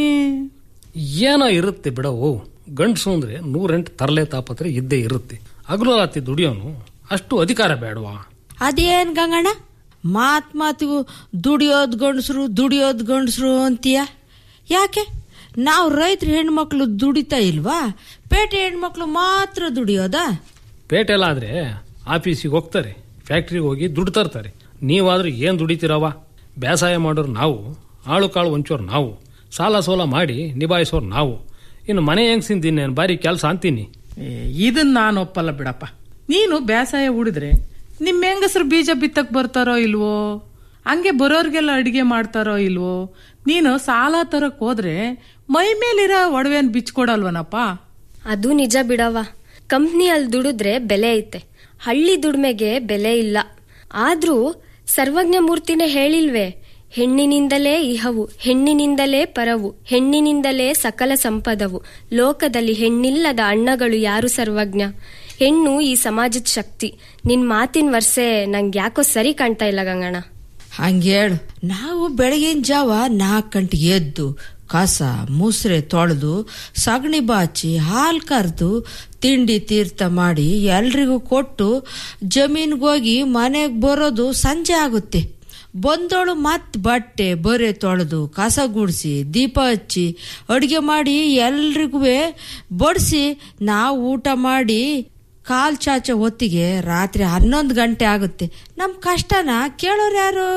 Speaker 27: ಏನೋ ಇರುತ್ತೆ ಬಿಡವು ಗಂಡಸು ಅಂದ್ರೆ ನೂರೆಂಟು ತರಲೆ ತಾಪತ್ರೆ ಇದ್ದೇ ಇರುತ್ತೆ ಹಗಲು ರಾತ್ರಿ ದುಡಿಯೋನು ಅಷ್ಟು ಅಧಿಕಾರ ಬೇಡವಾ
Speaker 25: ಅದೇನ್ ಗಂಗಣ್ಣ ಮಾತ್ ಮಾತಿಗೂ ದುಡಿಯೋದ್ ಗಂಡಸ್ರು ದುಡಿಯೋದ್ ಗಂಡಸ್ರು ಅಂತೀಯ ಯಾಕೆ ನಾವು ರೈತರ ಹೆಣ್ಮಕ್ಳು ದುಡಿತಾ ಇಲ್ವಾ ಪೇಟೆ ಹೆಣ್ಮಕ್ಳು ಮಾತ್ರ ದುಡಿಯೋದಾ
Speaker 27: ಪೇಟೆಲಾದ್ರೆ ಆಫೀಸಿಗೆ ಹೋಗ್ತಾರೆ ಫ್ಯಾಕ್ಟ್ರಿಗೆ ಹೋಗಿ ದುಡ್ಡು ತರ್ತಾರೆ ನೀವಾದ್ರೂ ಏನ್ ದುಡಿತೀರವ ಬೇಸಾಯ ಮಾಡೋರು ನಾವು ಆಳು ಕಾಳು ಹೊಂಚೋರು ನಾವು ಸಾಲ ಸೋಲ ಮಾಡಿ ನಿಭಾಯಿಸೋರು ನಾವು ಇನ್ನು ಮನೆ ಹೆಂಗ್ಸಿಂದ ಇನ್ನೇನು ಬಾರಿ ಕೆಲಸ ಅಂತೀನಿ
Speaker 24: ಏ, ಇದನ್ ನಾನು ಒಪ್ಪಲ್ಲ ಬಿಡಪ್ಪ ನೀನು ಬೇಸಾಯ ಹೂಡಿದ್ರೆ ನಿಮ್ ಹೆಂಗಸರು ಬೀಜ ಬಿತ್ತಕ್ ಬರ್ತಾರೋ ಇಲ್ವೋ ಹಂಗೆ ಬರೋರ್ಗೆಲ್ಲ ಅಡಿಗೆ ಮಾಡ್ತಾರೋ ಇಲ್ವೋ ನೀನು ಸಾಲ ತರಕ್ ಹೋದ್ರೆ ಮೈ ಮೇಲಿರೋ ಒಡವೆನ್ ಬಿಚ್ಕೊಡಲ್ವನಪ್ಪ
Speaker 26: ಅದು ನಿಜ ಬಿಡವ ಕಂಪ್ನಿಯಲ್ಲಿ ದುಡಿದ್ರೆ ಬೆಲೆ ಐತೆ ಹಳ್ಳಿ ದುಡ್ಮೆಗೆ ಬೆಲೆ ಇಲ್ಲ ಆದ್ರೂ ಸರ್ವಜ್ಞ ಮೂರ್ತಿನೇ ಹೇಳಿಲ್ವೇ ಹೆಣ್ಣಿನಿಂದಲೇ ಇಹವು ಹೆಣ್ಣಿನಿಂದಲೇ ಪರವು ಹೆಣ್ಣಿನಿಂದಲೇ ಸಕಲ ಸಂಪದವು ಲೋಕದಲ್ಲಿ ಹೆಣ್ಣಿಲ್ಲದ ಅಣ್ಣಗಳು ಯಾರು ಸರ್ವಜ್ಞ ಹೆಣ್ಣು ಈ ಸಮಾಜದ ಶಕ್ತಿ ನಿನ್ ಮಾತಿನ ವರ್ಷೆ ನಂಗೆ ಯಾಕೋ ಸರಿ ಕಾಣ್ತಾ ಇಲ್ಲ ಗಂಗಣ್ಣ
Speaker 25: ಹಂಗೇಳು ನಾವು ಬೆಳಗಿನ ಜಾವ ನಾಲ್ಕು ಗಂಟೆಗೆ ಎದ್ದು ಕಸ ಮುಸ್ರೆ ತೊಳೆದು ಸಗಣಿ ಬಾಚಿ ಹಾಲು ಕರೆದು ತಿಂಡಿ ತೀರ್ಥ ಮಾಡಿ ಎಲ್ರಿಗೂ ಕೊಟ್ಟು ಜಮೀನ್ಗೋಗಿ ಮನೆಗೆ ಬರೋದು ಸಂಜೆ ಆಗುತ್ತೆ ಬಂದೋಳು ಮತ್ ಬಟ್ಟೆ ಬರೆ ತೊಳೆದು ಕಸ ಗುಡಿಸಿ ದೀಪ ಹಚ್ಚಿ ಅಡುಗೆ ಮಾಡಿ ಎಲ್ರಿಗೂ ಬಡಿಸಿ ನಾವು ಊಟ ಮಾಡಿ ಕಾಲ್ ಚಾಚ ಹೊತ್ತಿಗೆ ರಾತ್ರಿ ಹನ್ನೊಂದು ಗಂಟೆ ಆಗುತ್ತೆ ನಮ್ ಕಷ್ಟನ ಕೇಳೋರು ಯಾರು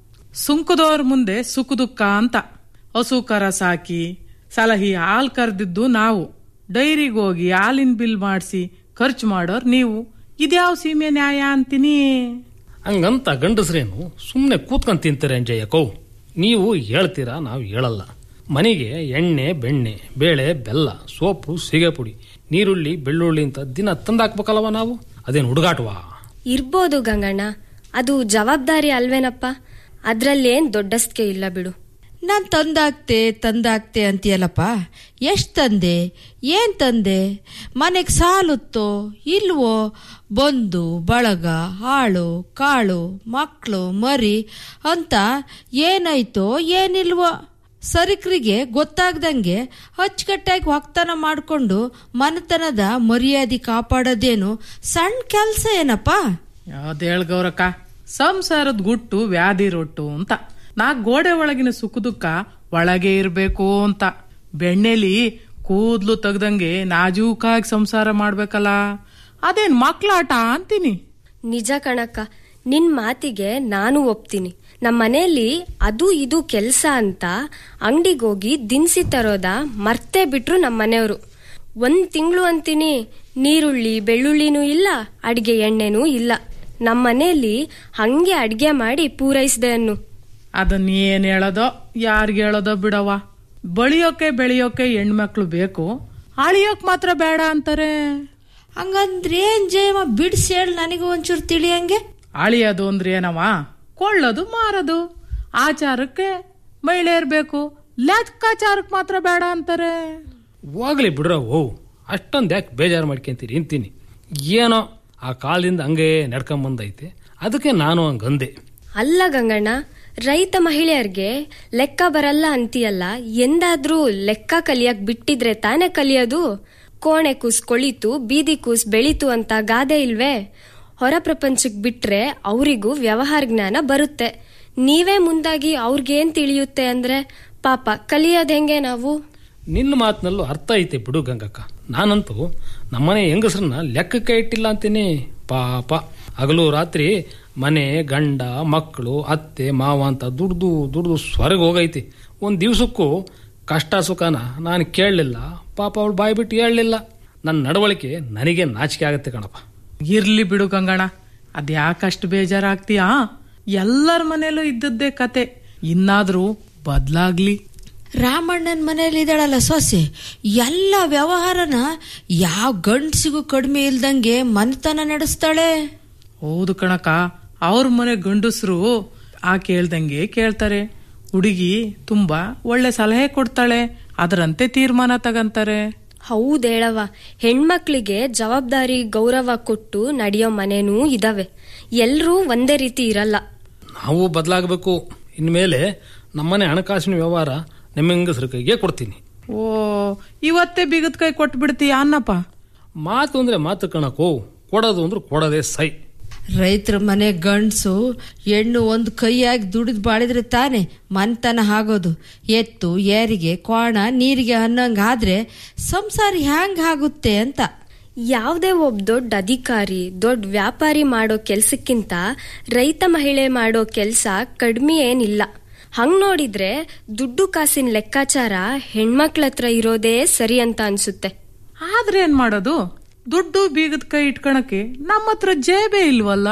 Speaker 24: ಸುಂಕದವ್ರ ಮುಂದೆ ಸುಖ ದುಃಖ ಅಂತ ಹಸು ಕರ ಸಾಕಿ ಸಲಹಿ ಹಾಲ್ ಕರೆದಿದ್ದು ನಾವು ಡೈರಿಗೆ ಹೋಗಿ ಹಾಲಿನ ಬಿಲ್ ಮಾಡಿಸಿ ಖರ್ಚು ಮಾಡೋರ್ ನೀವು ಇದ್ಯಾವ ಸೀಮೆ ನ್ಯಾಯ ಅಂತೀನಿ
Speaker 27: ಹಂಗಂತ ಗಂಡಸ್ರೇನು ಸುಮ್ಮನೆ ಕೂತ್ಕೊಂಡ್ ತಿಂತಾರೆ ಅಂಜಯ್ಯ ಕೌ ನೀವು ಹೇಳ್ತೀರಾ ನಾವು ಹೇಳಲ್ಲ ಮನೆಗೆ ಎಣ್ಣೆ ಬೆಣ್ಣೆ ಬೇಳೆ ಬೆಲ್ಲ ಸೋಪು ಸೀಗೆ ಪುಡಿ ನೀರುಳ್ಳಿ ಬೆಳ್ಳುಳ್ಳಿ ಅಂತ ದಿನ ತಂದಾಕ್ಬೇಕಲ್ವ ನಾವು ಅದೇನು ಹುಡುಗಾಟವಾ
Speaker 26: ಇರ್ಬೋದು ಗಂಗಣ್ಣ ಅದು ಜವಾಬ್ದಾರಿ ಅಲ್ವೇನಪ್ಪ ಅದ್ರಲ್ಲೇನ್ ದೊಡ್ಡಸ್ಕೆ ಇಲ್ಲ ಬಿಡು
Speaker 25: ನಾನ್ ತಂದಾಕ್ತೆ ತಂದಾಕ್ತೆ ಅಂತೀಯಲ್ಲಪ್ಪ ಎಷ್ಟ್ ತಂದೆ ಏನ್ ತಂದೆ ಮನೆಗ್ ಸಾಲುತ್ತೋ ಇಲ್ವೋ ಬಂದು ಬಳಗ ಆಳು ಕಾಳು ಮಕ್ಕಳು ಮರಿ ಅಂತ ಏನಾಯ್ತೋ ಏನಿಲ್ವೋ ಸರಿಕ್ರಿಗೆ ಗೊತ್ತಾಗ್ದಂಗೆ ಅಚ್ಚುಕಟ್ಟಾಗಿ ವಾಗ್ದಾನ ಮಾಡ್ಕೊಂಡು ಮನೆತನದ ಮರ್ಯಾದೆ ಕಾಪಾಡೋದೇನು ಸಣ್ಣ ಕೆಲ್ಸ ಏನಪ್ಪ
Speaker 24: ಅದೇಳ್ ಗೌರಕ್ಕ ಸಂಸಾರದ ಗುಟ್ಟು ವ್ಯಾಧಿ ರೊಟ್ಟು ಅಂತ ನಾಕ್ ಗೋಡೆ ಒಳಗಿನ ಸುಖ ದುಃಖ ಒಳಗೆ ಇರ್ಬೇಕು ಅಂತ ಬೆಣ್ಣೆಲಿ ಕೂದ್ಲು ತೆಗ್ದಂಗೆ ನಾಜೂಕಾಗಿ ಸಂಸಾರ ಮಾಡ್ಬೇಕಲ್ಲ ಅದೇನ್ ಮಕ್ಳಾಟ ಅಂತೀನಿ
Speaker 26: ನಿಜ ಕಣಕ್ಕ ನಿನ್ ಮಾತಿಗೆ ನಾನು ಒಪ್ತೀನಿ ನಮ್ಮ ಮನೆಯಲ್ಲಿ ಅದು ಇದು ಕೆಲ್ಸ ಅಂತ ಅಂಗಡಿಗೋಗಿ ದಿನಸಿ ತರೋದ ಮರ್ತೇ ಬಿಟ್ರು ನಮ್ಮ ಮನೆಯವರು ಒಂದ್ ತಿಂಗಳು ಅಂತೀನಿ ನೀರುಳ್ಳಿ ಬೆಳ್ಳುಳ್ಳಿನೂ ಇಲ್ಲ ಅಡ್ಗೆ ಎಣ್ಣೆನೂ ಇಲ್ಲ ನಮ್ಮ ಮನೆಯಲ್ಲಿ ಹಂಗೆ ಅಡ್ಗೆ ಮಾಡಿ ಪೂರೈಸ್ದೆ ಅನ್ನು
Speaker 24: ಅದನ್ನ ಏನ್ ಹೇಳೋದೋ ಯಾರಿಗ್ ಹೇಳೋದೋ ಬಿಡವ ಬಳಿಯೋಕೆ ಬೆಳೆಯೋಕೆ ಹೆಣ್ಮಕ್ಳು ಬೇಕು ಅಳಿಯೋಕ್ ಮಾತ್ರ ಬೇಡ ಅಂತಾರೆ
Speaker 25: ಹಂಗಂದ್ರೆ ಏನ್ ಜಯಮ್ಮ ಬಿಡ್ಸಿ ಹೇಳಿ ನನಗೆ ಒಂಚೂರು ತಿಳಿಯಂಗೆ
Speaker 24: ಅಳಿಯೋದು ಅಂದ್ರೆ ಏನವ ಕೊಳ್ಳೋದು ಮಾರೋದು ಆಚಾರಕ್ಕೆ ಮಹಿಳೆ ಇರ್ಬೇಕು ಲೆಕ್ಕಾಚಾರಕ್ಕೆ ಮಾತ್ರ ಬೇಡ ಅಂತಾರೆ
Speaker 27: ಹೋಗ್ಲಿ ಬಿಡ್ರ ಓ ಅಷ್ಟೊಂದು ಯಾಕೆ ಬೇಜಾರು ಮಾಡ್ಕೊಂತೀರಿ ಅಂತೀನಿ ಏನೋ ಆ ಕಾಲದಿಂದ ಹಂಗೆ ನಡ್ಕೊಂಬಂದೈತೆ ಅದಕ್ಕೆ ನಾನು ಹಂಗಂದೆ
Speaker 26: ಅಲ್ಲ ಗಂಗಣ್ಣ ರೈತ ಮಹಿಳೆಯರ್ಗೆ ಲೆಕ್ಕ ಬರಲ್ಲ ಅಂತೀಯಲ್ಲ ಎಂದಾದ್ರೂ ಲೆಕ್ಕ ಕಲಿಯಕ್ ಬಿಟ್ಟಿದ್ರೆ ತಾನೇ ಕಲಿಯೋದು ಕೋಣೆ ಕೂಸ್ ಕೊಳಿತು ಬೀದಿ ಕೂಸ್ ಬೆಳೀತು ಅಂತ ಗಾದೆ ಇಲ್ವೇ ಹೊರ ಪ್ರಪಂಚಕ್ ಬಿಟ್ರೆ ಅವರಿಗೂ ವ್ಯವಹಾರ ಜ್ಞಾನ ಬರುತ್ತೆ ನೀವೇ ಮುಂದಾಗಿ ಅವ್ರಿಗೇನ್ ತಿಳಿಯುತ್ತೆ ಅಂದ್ರೆ ಪಾಪ ಕಲಿಯೋದ್ ಹೆಂಗೆ ನಾವು
Speaker 27: ನಿನ್ನ ಮಾತಿನಲ್ಲೂ ಅರ್ಥ ಐತೆ ಬಿಡು ಗಂಗಕ್ಕ ನಾನಂತೂ ನಮ್ಮನೆ ಹೆಂಗಸ್ರನ್ನ ಲೆಕ್ಕಕ್ಕೆ ಇಟ್ಟಿಲ್ಲ ಅಂತೀನಿ ಪಾಪ ಹಗಲು ರಾತ್ರಿ ಮನೆ ಗಂಡ ಮಕ್ಕಳು ಅತ್ತೆ ಮಾವ ಅಂತ ದುಡ್ದು ದುಡ್ದು ಸ್ವರ್ಗ ಹೋಗೈತಿ ಒಂದು ದಿವ್ಸಕ್ಕೂ ಕಷ್ಟ ಸುಖನ ನಾನು ಕೇಳಲಿಲ್ಲ ಪಾಪ ಅವಳು ಬಾಯಿ ಬಿಟ್ಟು ಹೇಳಲಿಲ್ಲ ನನ್ನ ನಡವಳಿಕೆ ನನಗೆ ನಾಚಿಕೆ ಆಗತ್ತೆ ಕಣಪ್ಪ
Speaker 24: ಇರ್ಲಿ ಬಿಡು ಗಂಗಣ್ಣ ಅದ್ಯಾಕಷ್ಟು ಬೇಜಾರಾಗ್ತೀಯಾ ಎಲ್ಲರ ಮನೇಲೂ ಇದ್ದದ್ದೇ ಕತೆ ಇನ್ನಾದ್ರೂ ಬದ್ಲಾಗ್ಲಿ
Speaker 25: ರಾಮಣ್ಣನ ಮನೇಲಿ ಇದ್ದಾಳಲ್ಲ ಸೊಸೆ ಎಲ್ಲ ವ್ಯವಹಾರನ ಯಾವ ಗಂಡಸಿಗೂ ಕಡಿಮೆ ಇಲ್ದಂಗೆ ಮನೆತನ ನಡೆಸ್ತಾಳೆ
Speaker 24: ಹೌದು ಕಣಕ ಅವ್ರ ಮನೆ ಗಂಡಸ್ರು ಆ ಕೇಳ್ದಂಗೆ ಕೇಳ್ತಾರೆ ಹುಡುಗಿ ತುಂಬಾ ಒಳ್ಳೆ ಸಲಹೆ ಕೊಡ್ತಾಳೆ ಅದರಂತೆ ತೀರ್ಮಾನ ತಗಂತಾರೆ
Speaker 26: ಹೌದೇಳವ ಹೆಣ್ಮಕ್ಳಿಗೆ ಜವಾಬ್ದಾರಿ ಗೌರವ ಕೊಟ್ಟು ನಡೆಯೋ ಮನೆನೂ ಇದಾವೆ ಎಲ್ರೂ ಒಂದೇ ರೀತಿ ಇರಲ್ಲ
Speaker 27: ನಾವು ಬದಲಾಗಬೇಕು ಇನ್ಮೇಲೆ ನಮ್ಮನೆ ಹಣಕಾಸಿನ ವ್ಯವಹಾರ ನಿಮ್ಮ ಹೆಂಗಸ್ರ ಕೈಗೆ ಕೊಡ್ತೀನಿ
Speaker 24: ಓ ಇವತ್ತೇ ಬಿಗದ ಕೈ ಕೊಟ್ಟು ಬಿಡ್ತೀಯ ಅನ್ನಪ್ಪ
Speaker 27: ಮಾತು ಅಂದ್ರೆ ಮಾತು ಕಣಕೋ ಕೊಡೋದು ಅಂದ್ರೆ ಕೊಡೋದೇ ಸೈ
Speaker 25: ರೈತರ ಮನೆ ಗಂಡಸು ಹೆಣ್ಣು ಒಂದು ಕೈಯಾಗಿ ದುಡಿದು ಬಾಳಿದ್ರೆ ತಾನೆ ಮನ್ತನ ಆಗೋದು ಎತ್ತು ಏರಿಗೆ ಕೋಣ ನೀರಿಗೆ ಅನ್ನಂಗಾದ್ರೆ ಸಂಸಾರ ಹ್ಯಾಂಗ್ ಆಗುತ್ತೆ ಅಂತ
Speaker 26: ಯಾವುದೇ ಒಬ್ಬ ದೊಡ್ಡ ಅಧಿಕಾರಿ ದೊಡ್ಡ ವ್ಯಾಪಾರಿ ಮಾಡೋ ಕೆಲ್ಸಕ್ಕಿಂತ ರೈತ ಮಹಿಳೆ ಮಾಡೋ ಕೆಲ್ಸ ಕಡಿಮೆ ಏನಿಲ್ಲ ಹಂಗ್ ನೋಡಿದ್ರೆ ದುಡ್ಡು ಕಾಸಿನ ಲೆಕ್ಕಾಚಾರ ಹೆಣ್ಮಕ್ಳ ಹತ್ರ ಇರೋದೇ ಸರಿ ಅಂತ ಅನ್ಸುತ್ತೆ
Speaker 24: ಆದ್ರೆ ಏನ್ ಮಾಡೋದು ದುಡ್ಡು ಬೀಗದ ಕೈ ಇಟ್ಕೊಳಕ್ಕೆ ನಮ್ಮ ಹತ್ರ ಜೇಬೇ ಇಲ್ವಲ್ಲ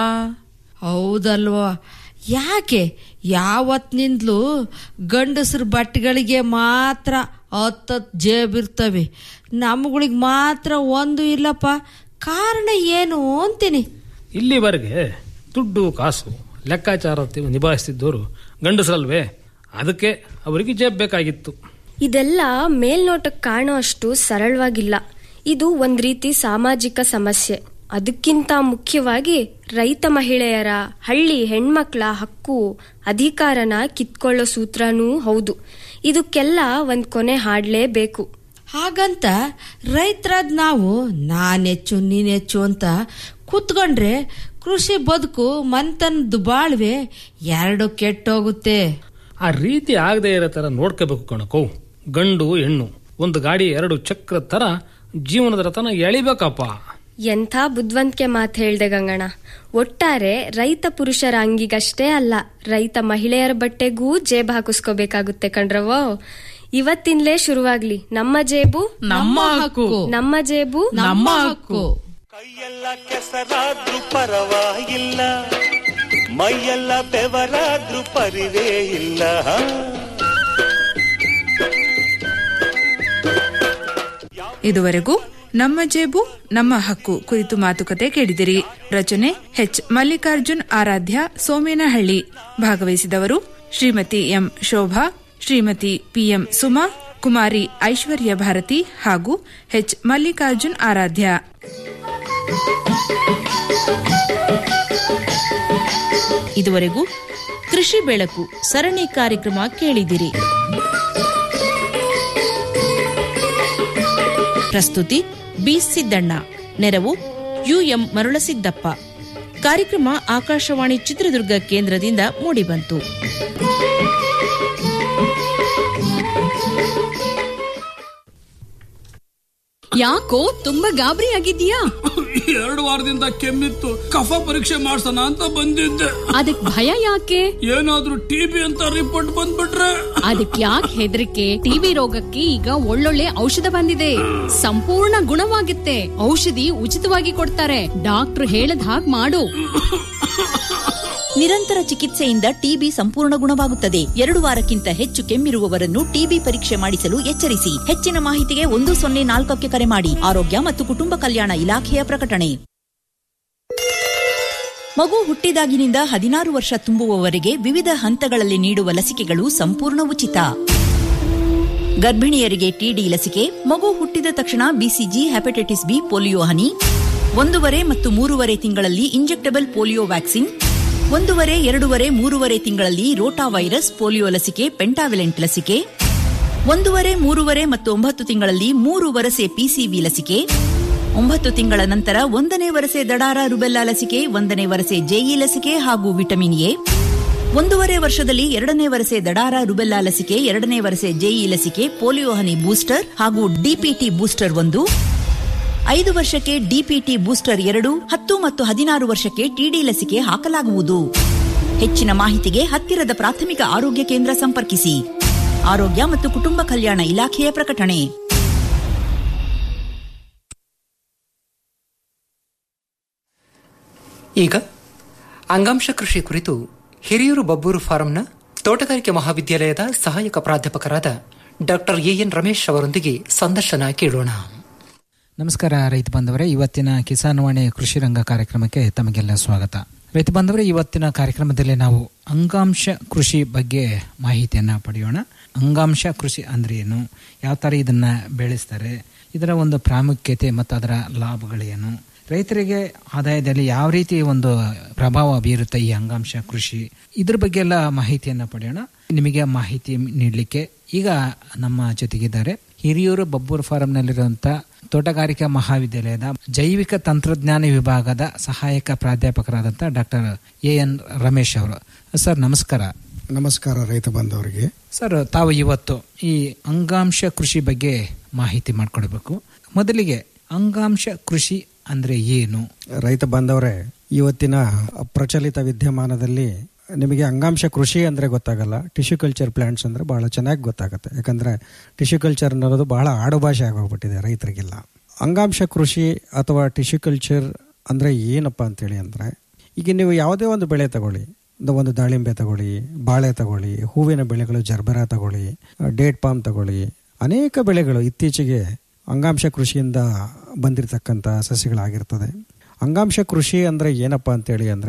Speaker 25: ಹೌದಲ್ವಾ ಯಾಕೆ ಯಾವತ್ತಿನಿಂದಲೂ ಗಂಡಸ್ರ ಬಟ್ಟೆಗಳಿಗೆ ಮಾತ್ರ ಹತ್ತತ್ತು ಜೇಬಿರ್ತವೆ ನಮ್ಗಳಿಗೆ ಮಾತ್ರ ಒಂದು ಇಲ್ಲಪ್ಪ ಕಾರಣ ಏನು ಅಂತೀನಿ
Speaker 27: ಇಲ್ಲಿವರೆಗೆ ದುಡ್ಡು ಕಾಸು ಲೆಕ್ಕಾಚಾರ ನಿಭಾಯಿಸ್ತಿದ್ದವರು ಗಂಡಸರಲ್ವೇ ಅದಕ್ಕೆ ಅವರಿಗೆ ಜೇಬ್ ಬೇಕಾಗಿತ್ತು
Speaker 26: ಇದೆಲ್ಲ ಮೇಲ್ನೋಟಕ್ಕೆ ಕಾಣೋ ಅಷ್ಟು ಸರಳವಾಗಿಲ್ಲ ಇದು ಒಂದ್ ರೀತಿ ಸಾಮಾಜಿಕ ಸಮಸ್ಯೆ ಅದಕ್ಕಿಂತ ಮುಖ್ಯವಾಗಿ ರೈತ ಮಹಿಳೆಯರ ಹಳ್ಳಿ ಹೆಣ್ಮಕ್ಳ ಹಕ್ಕು ಅಧಿಕಾರನ ಕಿತ್ಕೊಳ್ಳೋ ಸೂತ್ರನೂ ಹೌದು ಇದಕ್ಕೆಲ್ಲ ಒಂದ್ ಕೊನೆ ಹಾಡ್ಲೇಬೇಕು
Speaker 25: ಹಾಗಂತ ರೈತರಾದ್ ನಾವು ನಾನೆಚ್ಚು ನೀನೆಚ್ಚು ಅಂತ ಕೂತ್ಕೊಂಡ್ರೆ ಕೃಷಿ ಬದುಕು ಮಂತನದ ಬಾಳ್ವೆ ಎರಡು ಕೆಟ್ಟೋಗುತ್ತೆ
Speaker 27: ಆ ರೀತಿ ಆಗದೆ ಇರೋ ತರ ನೋಡ್ಕೋಬೇಕು ಕಣಕೋ ಗಂಡು ಹೆಣ್ಣು ಒಂದು ಗಾಡಿ ಎರಡು ಚಕ್ರ ತರ ಜೀವನದ ರಥನ ಎಳಿಬೇಕಪ್ಪ
Speaker 26: ಎಂಥ ಬುದ್ಧಿವಂತಿಕೆ ಮಾತು ಹೇಳ್ದೆ ಗಂಗಣ್ಣ ಒಟ್ಟಾರೆ ರೈತ ಪುರುಷರ ಅಂಗಿಗಷ್ಟೇ ಅಲ್ಲ ರೈತ ಮಹಿಳೆಯರ ಬಟ್ಟೆಗೂ ಜೇಬ್ ಹಾಕಿಸ್ಕೋಬೇಕಾಗುತ್ತೆ ಕಣ್ರವೋ ಇವತ್ತಿಂದಲೇ ಶುರುವಾಗ್ಲಿ ನಮ್ಮ ಜೇಬು
Speaker 24: ನಮ್ಮ ಹಕ್ಕು.
Speaker 26: ನಮ್ಮ ಜೇಬು
Speaker 24: ನಮ್ಮ ಹಕ್ಕು
Speaker 23: ಕೈಯೆಲ್ಲ ಕೆಸರಾದ್ರೂ ಪರವಾಗಿಲ್ಲ ಮೈಯೆಲ್ಲ ಬೆವರಾದ್ರೂ ಪರಿವೇ ಇಲ್ಲ
Speaker 22: ಇದುವರೆಗೂ ನಮ್ಮ ಜೇಬು ನಮ್ಮ ಹಕ್ಕು ಕುರಿತು ಮಾತುಕತೆ ಕೇಳಿದಿರಿ ರಚನೆ ಎಚ್ ಮಲ್ಲಿಕಾರ್ಜುನ್ ಆರಾಧ್ಯ ಸೋಮೇನಹಳ್ಳಿ ಭಾಗವಹಿಸಿದವರು ಶ್ರೀಮತಿ ಎಂ ಶೋಭಾ ಶ್ರೀಮತಿ ಪಿಎಂ ಸುಮಾ ಕುಮಾರಿ ಐಶ್ವರ್ಯ ಭಾರತಿ ಹಾಗೂ ಎಚ್ ಮಲ್ಲಿಕಾರ್ಜುನ್ ಆರಾಧ್ಯ
Speaker 19: ಇದುವರೆಗೂ ಕೃಷಿ ಬೆಳಕು ಸರಣಿ ಕಾರ್ಯಕ್ರಮ ಕೇಳಿದಿರಿ ಪ್ರಸ್ತುತಿ ಬಿ ಸಿದ್ದಣ್ಣ ನೆರವು ಯುಎಂ ಮರುಳಸಿದ್ದಪ್ಪ ಕಾರ್ಯಕ್ರಮ ಆಕಾಶವಾಣಿ ಚಿತ್ರದುರ್ಗ ಕೇಂದ್ರದಿಂದ ಮೂಡಿಬಂತು
Speaker 1: ಯಾಕೋ ತುಂಬಾ ಗಾಬರಿ ಆಗಿದ್ಯಾ
Speaker 13: ಎರಡು ವಾರದಿಂದ ಕೆಮ್ಮಿತ್ತು ಕಫ ಪರೀಕ್ಷೆ ಮಾಡ್ಸೋಣ ಅಂತ ಬಂದಿದ್ದೆ
Speaker 1: ಅದಕ್ ಭಯ ಯಾಕೆ
Speaker 13: ಏನಾದ್ರೂ ಟಿಬಿ ಅಂತ ರಿಪೋರ್ಟ್ ಬಂದ್ಬಿಟ್ರೆ
Speaker 1: ಅದಕ್ ಯಾಕೆ ಹೆದರಿಕೆ ಟಿಬಿ ರೋಗಕ್ಕೆ ಈಗ ಒಳ್ಳೊಳ್ಳೆ ಔಷಧ ಬಂದಿದೆ ಸಂಪೂರ್ಣ ಗುಣವಾಗುತ್ತೆ ಔಷಧಿ ಉಚಿತವಾಗಿ ಕೊಡ್ತಾರೆ ಡಾಕ್ಟರ್ ಹೇಳದ್ ಹಾಗ್ ಮಾಡು
Speaker 18: ನಿರಂತರ ಚಿಕಿತ್ಸೆಯಿಂದ ಟಿಬಿ ಸಂಪೂರ್ಣ ಗುಣವಾಗುತ್ತದೆ ಎರಡು ವಾರಕ್ಕಿಂತ ಹೆಚ್ಚು ಕೆಮ್ಮಿರುವವರನ್ನು ಟಿಬಿ ಪರೀಕ್ಷೆ ಮಾಡಿಸಲು ಎಚ್ಚರಿಸಿ ಹೆಚ್ಚಿನ ಮಾಹಿತಿಗೆ ಒಂದು ಸೊನ್ನೆ ನಾಲ್ಕಕ್ಕೆ ಕರೆ ಮಾಡಿ ಆರೋಗ್ಯ ಮತ್ತು ಕುಟುಂಬ ಕಲ್ಯಾಣ ಇಲಾಖೆಯ ಪ್ರಕಟಣೆ ಮಗು ಹುಟ್ಟಿದಾಗಿನಿಂದ ಹದಿನಾರು ವರ್ಷ ತುಂಬುವವರೆಗೆ ವಿವಿಧ ಹಂತಗಳಲ್ಲಿ ನೀಡುವ ಲಸಿಕೆಗಳು ಸಂಪೂರ್ಣ ಉಚಿತ ಗರ್ಭಿಣಿಯರಿಗೆ ಟಿಡಿ ಲಸಿಕೆ ಮಗು ಹುಟ್ಟಿದ ತಕ್ಷಣ ಬಿಸಿಜಿ ಹೆಪಟೈಟಿಸ್ ಬಿ ಪೋಲಿಯೋ ಹನಿ ಒಂದೂವರೆ ಮತ್ತು ಮೂರುವರೆ ತಿಂಗಳಲ್ಲಿ ಇಂಜೆಕ್ಟಬಲ್ ಪೋಲಿಯೋ ವ್ಯಾಕ್ಸಿನ್ ಒಂದೂವರೆ ಎರಡೂವರೆ ಮೂರುವರೆ ತಿಂಗಳಲ್ಲಿ ರೋಟಾ ವೈರಸ್ ಪೋಲಿಯೋ ಲಸಿಕೆ ಪೆಂಟಾವಿಲೆಂಟ್ ಲಸಿಕೆ ಒಂದೂವರೆ ಮೂರುವರೆ ಮತ್ತು ಒಂಬತ್ತು ತಿಂಗಳಲ್ಲಿ ಮೂರು ವರಸೆ ಪಿಸಿವಿ ಲಸಿಕೆ ಒಂಬತ್ತು ತಿಂಗಳ ನಂತರ ಒಂದನೇ ವರಸೆ ದಡಾರ ರುಬೆಲ್ಲಾ ಲಸಿಕೆ ಒಂದನೇ ವರಸೆ ಜೆಇ ಲಸಿಕೆ ಹಾಗೂ ವಿಟಮಿನ್ ಎ ಒಂದೂವರೆ ವರ್ಷದಲ್ಲಿ ಎರಡನೇ ವರಸೆ ದಡಾರ ರುಬೆಲ್ಲಾ ಲಸಿಕೆ ಎರಡನೇ ವರಸೆ ಜೆಇ ಲಸಿಕೆ ಪೋಲಿಯೋ ಹನಿ ಬೂಸ್ಟರ್ ಹಾಗೂ ಡಿಪಿಟಿ ಬೂಸ್ಟರ್ ಒಂದು ಐದು ವರ್ಷಕ್ಕೆ ಡಿಪಿಟಿ ಬೂಸ್ಟರ್ ಎರಡು ಹತ್ತು ಮತ್ತು ಹದಿನಾರು ವರ್ಷಕ್ಕೆ ಟಿಡಿ ಲಸಿಕೆ ಹಾಕಲಾಗುವುದು ಹೆಚ್ಚಿನ ಮಾಹಿತಿಗೆ ಹತ್ತಿರದ ಪ್ರಾಥಮಿಕ ಆರೋಗ್ಯ ಕೇಂದ್ರ ಸಂಪರ್ಕಿಸಿ ಆರೋಗ್ಯ ಮತ್ತು ಕುಟುಂಬ ಕಲ್ಯಾಣ ಇಲಾಖೆಯ ಪ್ರಕಟಣೆ
Speaker 14: ಈಗ ಅಂಗಾಂಶ ಕೃಷಿ ಕುರಿತು ಹಿರಿಯೂರು ಬಬ್ಬೂರು ಫಾರಂನ ತೋಟಗಾರಿಕೆ ಮಹಾವಿದ್ಯಾಲಯದ ಸಹಾಯಕ ಪ್ರಾಧ್ಯಾಪಕರಾದ ಡಾಕ್ಟರ್ ಎಎನ್ ರಮೇಶ್ ಅವರೊಂದಿಗೆ ಸಂದರ್ಶನ ಕೇಳೋಣ
Speaker 2: ನಮಸ್ಕಾರ ರೈತ ಬಾಂಧವರೇ ಇವತ್ತಿನ ಕಿಸಾನ್ ವಾಣಿ ಕೃಷಿ ರಂಗ ಕಾರ್ಯಕ್ರಮಕ್ಕೆ ತಮಗೆಲ್ಲ ಸ್ವಾಗತ ರೈತ ಬಾಂಧವರೇ ಇವತ್ತಿನ ಕಾರ್ಯಕ್ರಮದಲ್ಲಿ ನಾವು ಅಂಗಾಂಶ ಕೃಷಿ ಬಗ್ಗೆ ಮಾಹಿತಿಯನ್ನು ಪಡೆಯೋಣ ಅಂಗಾಂಶ ಕೃಷಿ ಅಂದ್ರೆ ಏನು ಯಾವ ಥರ ಇದನ್ನ ಬೆಳೆಸ್ತಾರೆ ಇದರ ಒಂದು ಪ್ರಾಮುಖ್ಯತೆ ಮತ್ತು ಅದರ ಲಾಭಗಳೇನು ರೈತರಿಗೆ ಆದಾಯದಲ್ಲಿ ಯಾವ ರೀತಿ ಒಂದು ಪ್ರಭಾವ ಬೀರುತ್ತೆ ಈ ಅಂಗಾಂಶ ಕೃಷಿ ಇದ್ರ ಬಗ್ಗೆ ಎಲ್ಲ ಮಾಹಿತಿಯನ್ನು ಪಡೆಯೋಣ ನಿಮಗೆ ಮಾಹಿತಿ ನೀಡಲಿಕ್ಕೆ ಈಗ ನಮ್ಮ ಜೊತೆಗಿದ್ದಾರೆ ಹಿರಿಯೂರು ಬಬ್ಬೂರು ಫಾರಂನಲ್ಲಿರುವಂಥ ತೋಟಗಾರಿಕಾ ಮಹಾವಿದ್ಯಾಲಯದ ಜೈವಿಕ ತಂತ್ರಜ್ಞಾನ ವಿಭಾಗದ ಸಹಾಯಕ ಪ್ರಾಧ್ಯಾಪಕರಾದಂಥ ಡಾಕ್ಟರ್ ಎ ಎನ್ ರಮೇಶ್ ಅವರು ಸರ್ ನಮಸ್ಕಾರ
Speaker 3: ನಮಸ್ಕಾರ ರೈತ ಬಾಂಧವರಿಗೆ
Speaker 2: ಸರ್ ತಾವು ಇವತ್ತು ಈ ಅಂಗಾಂಶ ಕೃಷಿ ಬಗ್ಗೆ ಮಾಹಿತಿ ಮಾಡಿಕೊಡ್ಬೇಕು ಮೊದಲಿಗೆ ಅಂಗಾಂಶ ಕೃಷಿ ಅಂದ್ರೆ ಏನು
Speaker 3: ರೈತ ಬಾಂಧವರೇ ಇವತ್ತಿನ ಪ್ರಚಲಿತ ವಿದ್ಯಮಾನದಲ್ಲಿ ನಿಮಗೆ ಅಂಗಾಂಶ ಕೃಷಿ ಅಂದರೆ ಗೊತ್ತಾಗಲ್ಲ ಟಿಶ್ಯೂ ಕಲ್ಚರ್ ಪ್ಲಾಂಟ್ಸ್ ಅಂದರೆ ಬಹಳ ಚೆನ್ನಾಗಿ ಗೊತ್ತಾಗುತ್ತೆ ಯಾಕಂದರೆ ಟಿಶ್ಯೂ ಕಲ್ಚರ್ ಅನ್ನೋದು ಬಹಳ ಆಡುಭಾಷೆ ಆಗೋಗ್ಬಿಟ್ಟಿದೆ ರೈತರಿಗೆಲ್ಲ ಅಂಗಾಂಶ ಕೃಷಿ ಅಥವಾ ಟಿಶ್ಯೂ ಕಲ್ಚರ್ ಅಂದರೆ ಏನಪ್ಪ ಅಂತೇಳಿ ಅಂದರೆ ಈಗ ನೀವು ಯಾವುದೇ ಒಂದು ಬೆಳೆ ತಗೊಳ್ಳಿ ಒಂದು ಒಂದು ದಾಳಿಂಬೆ ತಗೊಳ್ಳಿ ಬಾಳೆ ತಗೊಳ್ಳಿ ಹೂವಿನ ಬೆಳೆಗಳು ಜರ್ಬರ ತಗೊಳ್ಳಿ ಡೇಟ್ ಪಾಮ್ ತಗೊಳ್ಳಿ ಅನೇಕ ಬೆಳೆಗಳು ಇತ್ತೀಚೆಗೆ ಅಂಗಾಂಶ ಕೃಷಿಯಿಂದ ಬಂದಿರತಕ್ಕಂಥ ಸಸ್ಯಗಳಾಗಿರ್ತದೆ ಅಂಗಾಂಶ ಕೃಷಿ ಅಂದರೆ ಏನಪ್ಪ ಅಂತೇಳಿ ಅಂದರೆ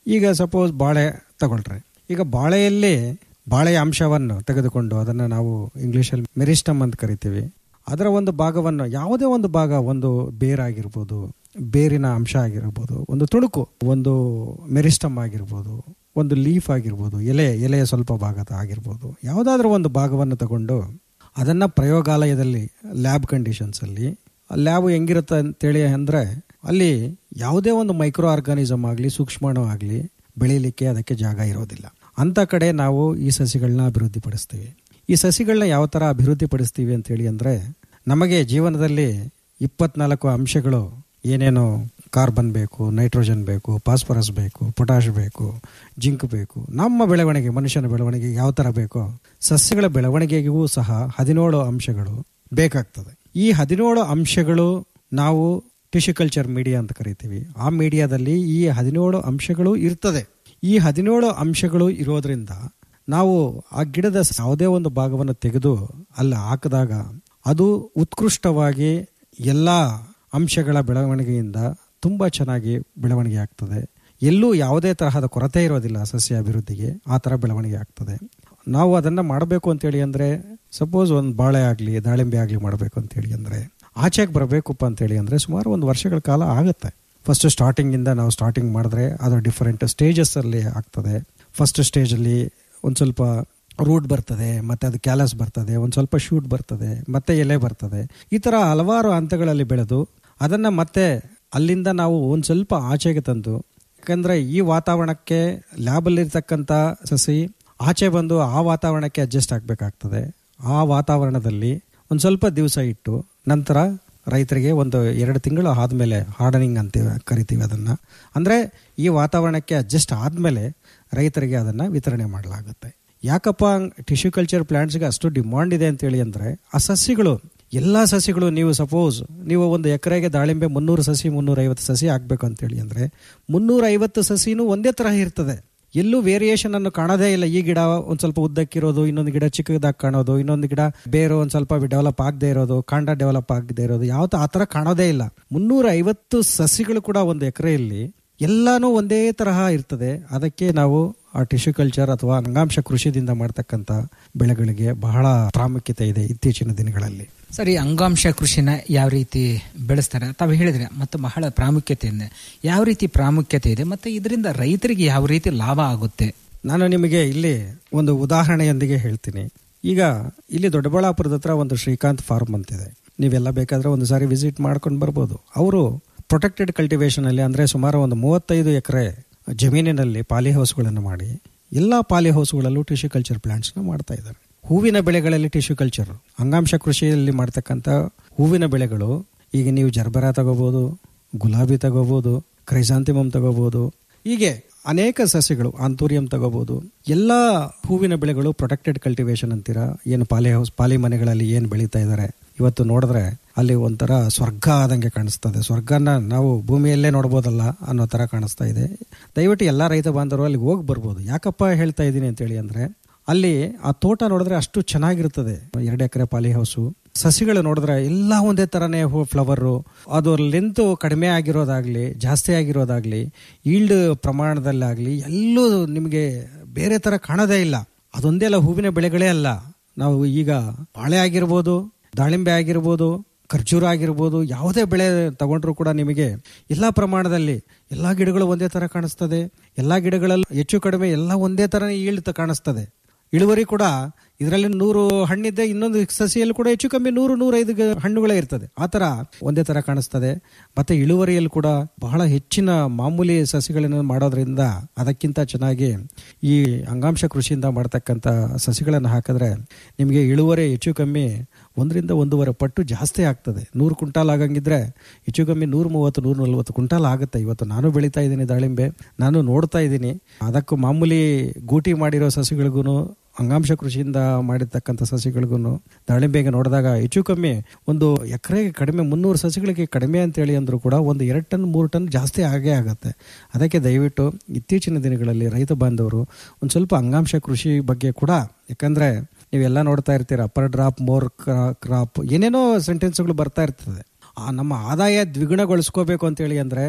Speaker 3: ಈಗ ಸಪೋಸ್ ಬಾಳೆ ತಗೊಳ್ರಿ ಈಗ ಬಾಳೆಯಲ್ಲಿ ಬಾಳೆಯ ಅಂಶವನ್ನು ತೆಗೆದುಕೊಂಡು ಅದನ್ನು ನಾವು ಇಂಗ್ಲೀಷಲ್ಲಿ ಮೆರಿಸ್ಟಮ್ ಅಂತ ಕರಿತೀವಿ ಅದರ ಒಂದು ಭಾಗವನ್ನು ಯಾವುದೇ ಒಂದು ಭಾಗ ಒಂದು ಬೇರಾಗಿರ್ಬೋದು ಬೇರಿನ ಅಂಶ ಆಗಿರ್ಬೋದು ಒಂದು ತುಣುಕು ಒಂದು ಮೆರಿಸ್ಟಮ್ ಆಗಿರ್ಬೋದು ಒಂದು ಲೀಫ್ ಆಗಿರ್ಬೋದು ಎಲೆ ಎಲೆಯ ಸ್ವಲ್ಪ ಭಾಗದ ಆಗಿರ್ಬೋದು ಯಾವುದಾದ್ರೂ ಒಂದು ಭಾಗವನ್ನು ತಗೊಂಡು ಅದನ್ನು ಪ್ರಯೋಗಾಲಯದಲ್ಲಿ ಲ್ಯಾಬ್ ಕಂಡೀಷನ್ಸಲ್ಲಿ ಲ್ಯಾಬ್ ಹೆಂಗಿರುತ್ತೆ ಅಂತೇಳಿ ಅಂದರೆ ಅಲ್ಲಿ ಯಾವುದೇ ಒಂದು ಮೈಕ್ರೋ ಆರ್ಗಾನಿಸಮ್ ಆಗಲಿ ಸೂಕ್ಷ್ಮಾಣು ಆಗಲಿ ಬೆಳೀಲಿಕ್ಕೆ ಅದಕ್ಕೆ ಜಾಗ ಇರೋದಿಲ್ಲ ಅಂಥ ಕಡೆ ನಾವು ಈ ಸಸಿಗಳನ್ನ ಅಭಿವೃದ್ಧಿಪಡಿಸ್ತೀವಿ ಈ ಸಸಿಗಳನ್ನ ಯಾವ ಥರ ಅಭಿವೃದ್ಧಿಪಡಿಸ್ತೀವಿ ಅಂತೇಳಿ ಅಂದರೆ ನಮಗೆ ಜೀವನದಲ್ಲಿ ಇಪ್ಪತ್ನಾಲ್ಕು ಅಂಶಗಳು ಏನೇನು ಕಾರ್ಬನ್ ಬೇಕು ನೈಟ್ರೋಜನ್ ಬೇಕು ಫಾಸ್ಫರಸ್ ಬೇಕು ಪೊಟ್ಯಾಶ್ ಬೇಕು ಜಿಂಕ್ ಬೇಕು ನಮ್ಮ ಬೆಳವಣಿಗೆ ಮನುಷ್ಯನ ಬೆಳವಣಿಗೆ ಯಾವ ಥರ ಬೇಕೋ ಸಸ್ಯಗಳ ಬೆಳವಣಿಗೆಗೂ ಸಹ ಹದಿನೇಳು ಅಂಶಗಳು ಬೇಕಾಗ್ತದೆ ಈ ಹದಿನೇಳು ಅಂಶಗಳು ನಾವು ಟಿಶ್ಯುಕಲ್ಚರ್ ಮೀಡಿಯಾ ಅಂತ ಕರಿತೀವಿ ಆ ಮೀಡಿಯಾದಲ್ಲಿ ಈ ಹದಿನೇಳು ಅಂಶಗಳು ಇರ್ತದೆ ಈ ಹದಿನೇಳು ಅಂಶಗಳು ಇರೋದ್ರಿಂದ ನಾವು ಆ ಗಿಡದ ಯಾವುದೇ ಒಂದು ಭಾಗವನ್ನು ತೆಗೆದು ಅಲ್ಲಿ ಹಾಕಿದಾಗ ಅದು ಉತ್ಕೃಷ್ಟವಾಗಿ ಎಲ್ಲ ಅಂಶಗಳ ಬೆಳವಣಿಗೆಯಿಂದ ತುಂಬ ಚೆನ್ನಾಗಿ ಬೆಳವಣಿಗೆ ಆಗ್ತದೆ ಎಲ್ಲೂ ಯಾವುದೇ ತರಹದ ಕೊರತೆ ಇರೋದಿಲ್ಲ ಸಸ್ಯ ಅಭಿವೃದ್ಧಿಗೆ ಆ ಥರ ಬೆಳವಣಿಗೆ ಆಗ್ತದೆ ನಾವು ಅದನ್ನು ಮಾಡಬೇಕು ಅಂತೇಳಿ ಅಂದರೆ ಸಪೋಸ್ ಒಂದು ಬಾಳೆ ಆಗಲಿ ದಾಳಿಂಬೆ ಆಗಲಿ ಮಾಡಬೇಕು ಅಂತೇಳಿ ಅಂದರೆ ಆಚೆಗೆ ಬರಬೇಕಪ್ಪ ಅಂತೇಳಿ ಅಂದರೆ ಸುಮಾರು ಒಂದು ವರ್ಷಗಳ ಕಾಲ ಆಗುತ್ತೆ ಫಸ್ಟ್ ಸ್ಟಾರ್ಟಿಂಗಿಂದ ನಾವು ಸ್ಟಾರ್ಟಿಂಗ್ ಮಾಡಿದ್ರೆ ಅದು ಡಿಫರೆಂಟ್ ಸ್ಟೇಜಸ್ಸಲ್ಲಿ ಆಗ್ತದೆ ಫಸ್ಟ್ ಸ್ಟೇಜಲ್ಲಿ ಒಂದು ಸ್ವಲ್ಪ ರೂಟ್ ಬರ್ತದೆ ಮತ್ತೆ ಅದು ಕ್ಯಾಲಸ್ ಬರ್ತದೆ ಒಂದು ಸ್ವಲ್ಪ ಶೂಟ್ ಬರ್ತದೆ ಮತ್ತೆ ಎಲೆ ಬರ್ತದೆ ಈ ಥರ ಹಲವಾರು ಹಂತಗಳಲ್ಲಿ ಬೆಳೆದು ಅದನ್ನು ಮತ್ತೆ ಅಲ್ಲಿಂದ ನಾವು ಒಂದು ಸ್ವಲ್ಪ ಆಚೆಗೆ ತಂದು ಯಾಕಂದರೆ ಈ ವಾತಾವರಣಕ್ಕೆ ಲ್ಯಾಬಲ್ಲಿರ್ತಕ್ಕಂಥ ಸಸಿ ಆಚೆ ಬಂದು ಆ ವಾತಾವರಣಕ್ಕೆ ಅಡ್ಜಸ್ಟ್ ಆಗಬೇಕಾಗ್ತದೆ ಆ ವಾತಾವರಣದಲ್ಲಿ ಒಂದು ಸ್ವಲ್ಪ ದಿವಸ ಇಟ್ಟು ನಂತರ ರೈತರಿಗೆ ಒಂದು ಎರಡು ತಿಂಗಳು ಆದಮೇಲೆ ಹಾರ್ಡನಿಂಗ್ ಅಂತೀವಿ ಕರಿತೀವಿ ಅದನ್ನು ಅಂದರೆ ಈ ವಾತಾವರಣಕ್ಕೆ ಅಡ್ಜಸ್ಟ್ ಆದಮೇಲೆ ರೈತರಿಗೆ ಅದನ್ನು ವಿತರಣೆ ಮಾಡಲಾಗುತ್ತೆ ಯಾಕಪ್ಪ ಟಿಶ್ಯೂ ಕಲ್ಚರ್ ಪ್ಲಾಂಟ್ಸ್ಗೆ ಅಷ್ಟು ಡಿಮಾಂಡ್ ಇದೆ ಅಂತೇಳಿ ಅಂದರೆ ಆ ಸಸಿಗಳು ಎಲ್ಲ ಸಸಿಗಳು ನೀವು ಸಪೋಸ್ ನೀವು ಒಂದು ಎಕರೆಗೆ ದಾಳಿಂಬೆ ಮುನ್ನೂರು ಸಸಿ ಮುನ್ನೂರೈವತ್ತು ಸಸಿ ಹಾಕಬೇಕು ಅಂತೇಳಿ ಅಂದರೆ ಮುನ್ನೂರೈವತ್ತು ಸಸಿನೂ ಒಂದೇ ತರಹ ಇರ್ತದೆ ಎಲ್ಲೂ ವೇರಿಯೇಷನ್ ಅನ್ನು ಕಾಣೋದೇ ಇಲ್ಲ ಈ ಗಿಡ ಒಂದು ಸ್ವಲ್ಪ ಉದ್ದಕ್ಕಿರೋದು ಇನ್ನೊಂದು ಗಿಡ ಚಿಕ್ಕದಾಗಿ ಕಾಣೋದು ಇನ್ನೊಂದು ಗಿಡ ಬೇರೆ ಒಂದು ಸ್ವಲ್ಪ ಡೆವಲಪ್ ಆಗದೆ ಇರೋದು ಕಾಂಡ ಡೆವಲಪ್ ಆಗದೆ ಇರೋದು ಯಾವತ್ತೂ ಆ ಥರ ಕಾಣೋದೇ ಇಲ್ಲ ಮುನ್ನೂರ ಐವತ್ತು ಸಸಿಗಳು ಕೂಡ ಒಂದು ಎಕರೆಯಲ್ಲಿ ಎಲ್ಲಾನು ಒಂದೇ ತರಹ ಇರ್ತದೆ ಅದಕ್ಕೆ ನಾವು ಆ ಟಿಶ್ಯೂ ಕಲ್ಚರ್ ಅಥವಾ ಅಂಗಾಂಶ ಕೃಷಿದಿಂದ ಮಾಡ್ತಕ್ಕಂಥ ಬೆಳೆಗಳಿಗೆ ಬಹಳ ಪ್ರಾಮುಖ್ಯತೆ ಇದೆ ಇತ್ತೀಚಿನ ದಿನಗಳಲ್ಲಿ
Speaker 2: ಸರಿ ಅಂಗಾಂಶ ಕೃಷಿನ ಯಾವ ರೀತಿ ಬೆಳೆಸ್ತಾರೆ ತಾವು ಹೇಳಿದ್ರೆ ಮತ್ತು ಬಹಳ ಪ್ರಾಮುಖ್ಯತೆ ಇದೆ ಯಾವ ರೀತಿ ಪ್ರಾಮುಖ್ಯತೆ ಇದೆ ಮತ್ತೆ ಇದರಿಂದ ರೈತರಿಗೆ ಯಾವ ರೀತಿ ಲಾಭ ಆಗುತ್ತೆ
Speaker 3: ನಾನು ನಿಮಗೆ ಇಲ್ಲಿ ಒಂದು ಉದಾಹರಣೆಯೊಂದಿಗೆ ಹೇಳ್ತೀನಿ ಈಗ ಇಲ್ಲಿ ದೊಡ್ಡಬಳ್ಳಾಪುರದ ಹತ್ರ ಒಂದು ಶ್ರೀಕಾಂತ್ ಫಾರ್ಮ್ ಅಂತಿದೆ ನೀವೆಲ್ಲ ಬೇಕಾದ್ರೆ ಒಂದು ಸಾರಿ ವಿಸಿಟ್ ಮಾಡ್ಕೊಂಡು ಬರ್ಬೋದು ಅವರು ಪ್ರೊಟೆಕ್ಟೆಡ್ ಕಲ್ಟಿವೇಶನ್ ಅಲ್ಲಿ ಅಂದ್ರೆ ಸುಮಾರು ಒಂದು ಮೂವತ್ತೈದು ಎಕರೆ ಜಮೀನಿನಲ್ಲಿ ಪಾಲಿ ಹೌಸ್ಗಳನ್ನು ಮಾಡಿ ಎಲ್ಲ ಪಾಲಿ ಹೌಸ್ಗಳಲ್ಲೂ ಟಿಶ್ಯೂ ಕಲ್ಚರ್ ಪ್ಲಾಂಟ್ಸ್ನ ಮಾಡ್ತಾ ಇದ್ದಾರೆ ಹೂವಿನ ಬೆಳೆಗಳಲ್ಲಿ ಟಿಶ್ಯೂ ಕಲ್ಚರ್ ಅಂಗಾಂಶ ಕೃಷಿಯಲ್ಲಿ ಮಾಡ್ತಕ್ಕಂಥ ಹೂವಿನ ಬೆಳೆಗಳು ಈಗ ನೀವು ಜರ್ಬರಾ ತಗೋಬಹುದು ಗುಲಾಬಿ ತಗೋಬಹುದು ಕ್ರೈಸಾಂತಿಮಮ್ ತಗೋಬಹುದು ಹೀಗೆ ಅನೇಕ ಸಸ್ಯಗಳು ಆಂತೂರಿಯಂ ತಗೋಬಹುದು ಎಲ್ಲ ಹೂವಿನ ಬೆಳೆಗಳು ಪ್ರೊಟೆಕ್ಟೆಡ್ ಕಲ್ಟಿವೇಶನ್ ಅಂತೀರಾ ಏನು ಪಾಲಿ ಹೌಸ್ ಪಾಲಿ ಮನೆಗಳಲ್ಲಿ ಏನು ಬೆಳೀತಾ ಇದ್ದಾರೆ ಇವತ್ತು ನೋಡಿದ್ರೆ ಅಲ್ಲಿ ಒಂಥರ ಸ್ವರ್ಗ ಆದಂಗೆ ಕಾಣಿಸ್ತದೆ ಸ್ವರ್ಗನ ನಾವು ಭೂಮಿಯಲ್ಲೇ ನೋಡ್ಬೋದಲ್ಲ ಅನ್ನೋ ಥರ ಕಾಣಿಸ್ತಾ ಇದೆ ದಯವಿಟ್ಟು ಎಲ್ಲ ರೈತ ಬಾಂಧವರು ಅಲ್ಲಿ ಹೋಗಿ ಬರ್ಬೋದು ಯಾಕಪ್ಪ ಹೇಳ್ತಾ ಇದ್ದೀನಿ ಅಂತೇಳಿ ಅಂದರೆ ಅಲ್ಲಿ ಆ ತೋಟ ನೋಡಿದ್ರೆ ಅಷ್ಟು ಚೆನ್ನಾಗಿರ್ತದೆ ಎರಡು ಎಕರೆ ಪಾಲಿ ಹೌಸು ಸಸಿಗಳು ನೋಡಿದ್ರೆ ಎಲ್ಲ ಒಂದೇ ಥರನೇ ಹೂ ಫ್ಲವರು ಅದು ಲೆಂತ್ ಕಡಿಮೆ ಆಗಿರೋದಾಗ್ಲಿ ಜಾಸ್ತಿ ಆಗಿರೋದಾಗ್ಲಿ ಈಲ್ಡ್ ಪ್ರಮಾಣದಲ್ಲಾಗಲಿ ಎಲ್ಲೂ ನಿಮಗೆ ಬೇರೆ ಥರ ಕಾಣೋದೇ ಇಲ್ಲ ಅದೊಂದೇ ಅಲ್ಲ ಹೂವಿನ ಬೆಳೆಗಳೇ ಅಲ್ಲ ನಾವು ಈಗ ಬಾಳೆ ಆಗಿರ್ಬೋದು ದಾಳಿಂಬೆ ಆಗಿರ್ಬೋದು ಖರ್ಜೂರ ಆಗಿರ್ಬೋದು ಯಾವುದೇ ಬೆಳೆ ತಗೊಂಡ್ರು ಕೂಡ ನಿಮಗೆ ಎಲ್ಲ ಪ್ರಮಾಣದಲ್ಲಿ ಎಲ್ಲ ಗಿಡಗಳು ಒಂದೇ ಥರ ಕಾಣಿಸ್ತದೆ ಎಲ್ಲ ಗಿಡಗಳಲ್ಲಿ ಹೆಚ್ಚು ಕಡಿಮೆ ಎಲ್ಲ ಒಂದೇ ಥರ ಈಳ್ತ ಕಾಣಿಸ್ತದೆ ಇಳುವರಿ ಕೂಡ ಇದರಲ್ಲಿ ನೂರು ಹಣ್ಣಿದ್ದೆ ಇನ್ನೊಂದು ಸಸಿಯಲ್ಲಿ ಕೂಡ ಹೆಚ್ಚು ಕಮ್ಮಿ ನೂರು ನೂರೈದು ಗ- ಹಣ್ಣುಗಳೇ ಇರ್ತದೆ ಆ ಥರ ಒಂದೇ ಥರ ಕಾಣಿಸ್ತದೆ ಮತ್ತೆ ಇಳುವರಿಯಲ್ಲಿ ಕೂಡ ಬಹಳ ಹೆಚ್ಚಿನ ಮಾಮೂಲಿ ಸಸಿಗಳನ್ನು ಮಾಡೋದ್ರಿಂದ ಅದಕ್ಕಿಂತ ಚೆನ್ನಾಗಿ ಈ ಅಂಗಾಂಶ ಕೃಷಿಯಿಂದ ಮಾಡ್ತಕ್ಕಂಥ ಸಸಿಗಳನ್ನು ಹಾಕಿದ್ರೆ ನಿಮಗೆ ಇಳುವರಿ ಹೆಚ್ಚು ಕಮ್ಮಿ ಒಂದರಿಂದ ಒಂದೂವರೆ ಪಟ್ಟು ಜಾಸ್ತಿ ಆಗ್ತದೆ ನೂರು ಕುಂಟಾಲ್ ಆಗಂಗಿದ್ರೆ ಹೆಚ್ಚು ಕಮ್ಮಿ ನೂರು ಮೂವತ್ತು ನೂರ ನಲ್ವತ್ತು ಕುಂಟಾಲ್ ಆಗುತ್ತೆ ಇವತ್ತು ನಾನು ಬೆಳೀತಾ ಇದ್ದೀನಿ ದಾಳಿಂಬೆ ನಾನು ನೋಡ್ತಾ ಇದ್ದೀನಿ ಅದಕ್ಕೂ ಮಾಮೂಲಿ ಗೂಟಿ ಮಾಡಿರೋ ಸಸಿಗಳಿಗೂ ಅಂಗಾಂಶ ಕೃಷಿಯಿಂದ ಮಾಡಿರ್ತಕ್ಕಂಥ ಸಸಿಗಳಿಗೂ ದಾಳಿಂಬೆಗೆ ನೋಡಿದಾಗ ಹೆಚ್ಚು ಕಮ್ಮಿ ಒಂದು ಎಕರೆಗೆ ಕಡಿಮೆ ಮುನ್ನೂರು ಸಸಿಗಳಿಗೆ ಕಡಿಮೆ ಅಂತೇಳಿ ಅಂದರೂ ಕೂಡ ಒಂದು ಎರಡು ಟನ್ ಮೂರು ಟನ್ ಜಾಸ್ತಿ ಆಗೇ ಆಗುತ್ತೆ ಅದಕ್ಕೆ ದಯವಿಟ್ಟು ಇತ್ತೀಚಿನ ದಿನಗಳಲ್ಲಿ ರೈತ ಬಾಂಧವರು ಒಂದು ಸ್ವಲ್ಪ ಅಂಗಾಂಶ ಕೃಷಿ ಬಗ್ಗೆ ಕೂಡ ಯಾಕಂದರೆ ನೀವೆಲ್ಲ ನೋಡ್ತಾ ಇರ್ತೀರ ಅಪ್ಪರ್ ಡ್ರಾಪ್ ಮೋರ್ ಕ್ರಾಪ್ ಏನೇನೋ ಸೆಂಟೆನ್ಸ್ಗಳು ಬರ್ತಾ ಇರ್ತದೆ ಆ ನಮ್ಮ ಆದಾಯ ದ್ವಿಗುಣಗೊಳಿಸ್ಕೋಬೇಕು ಅಂತೇಳಿ ಅಂದರೆ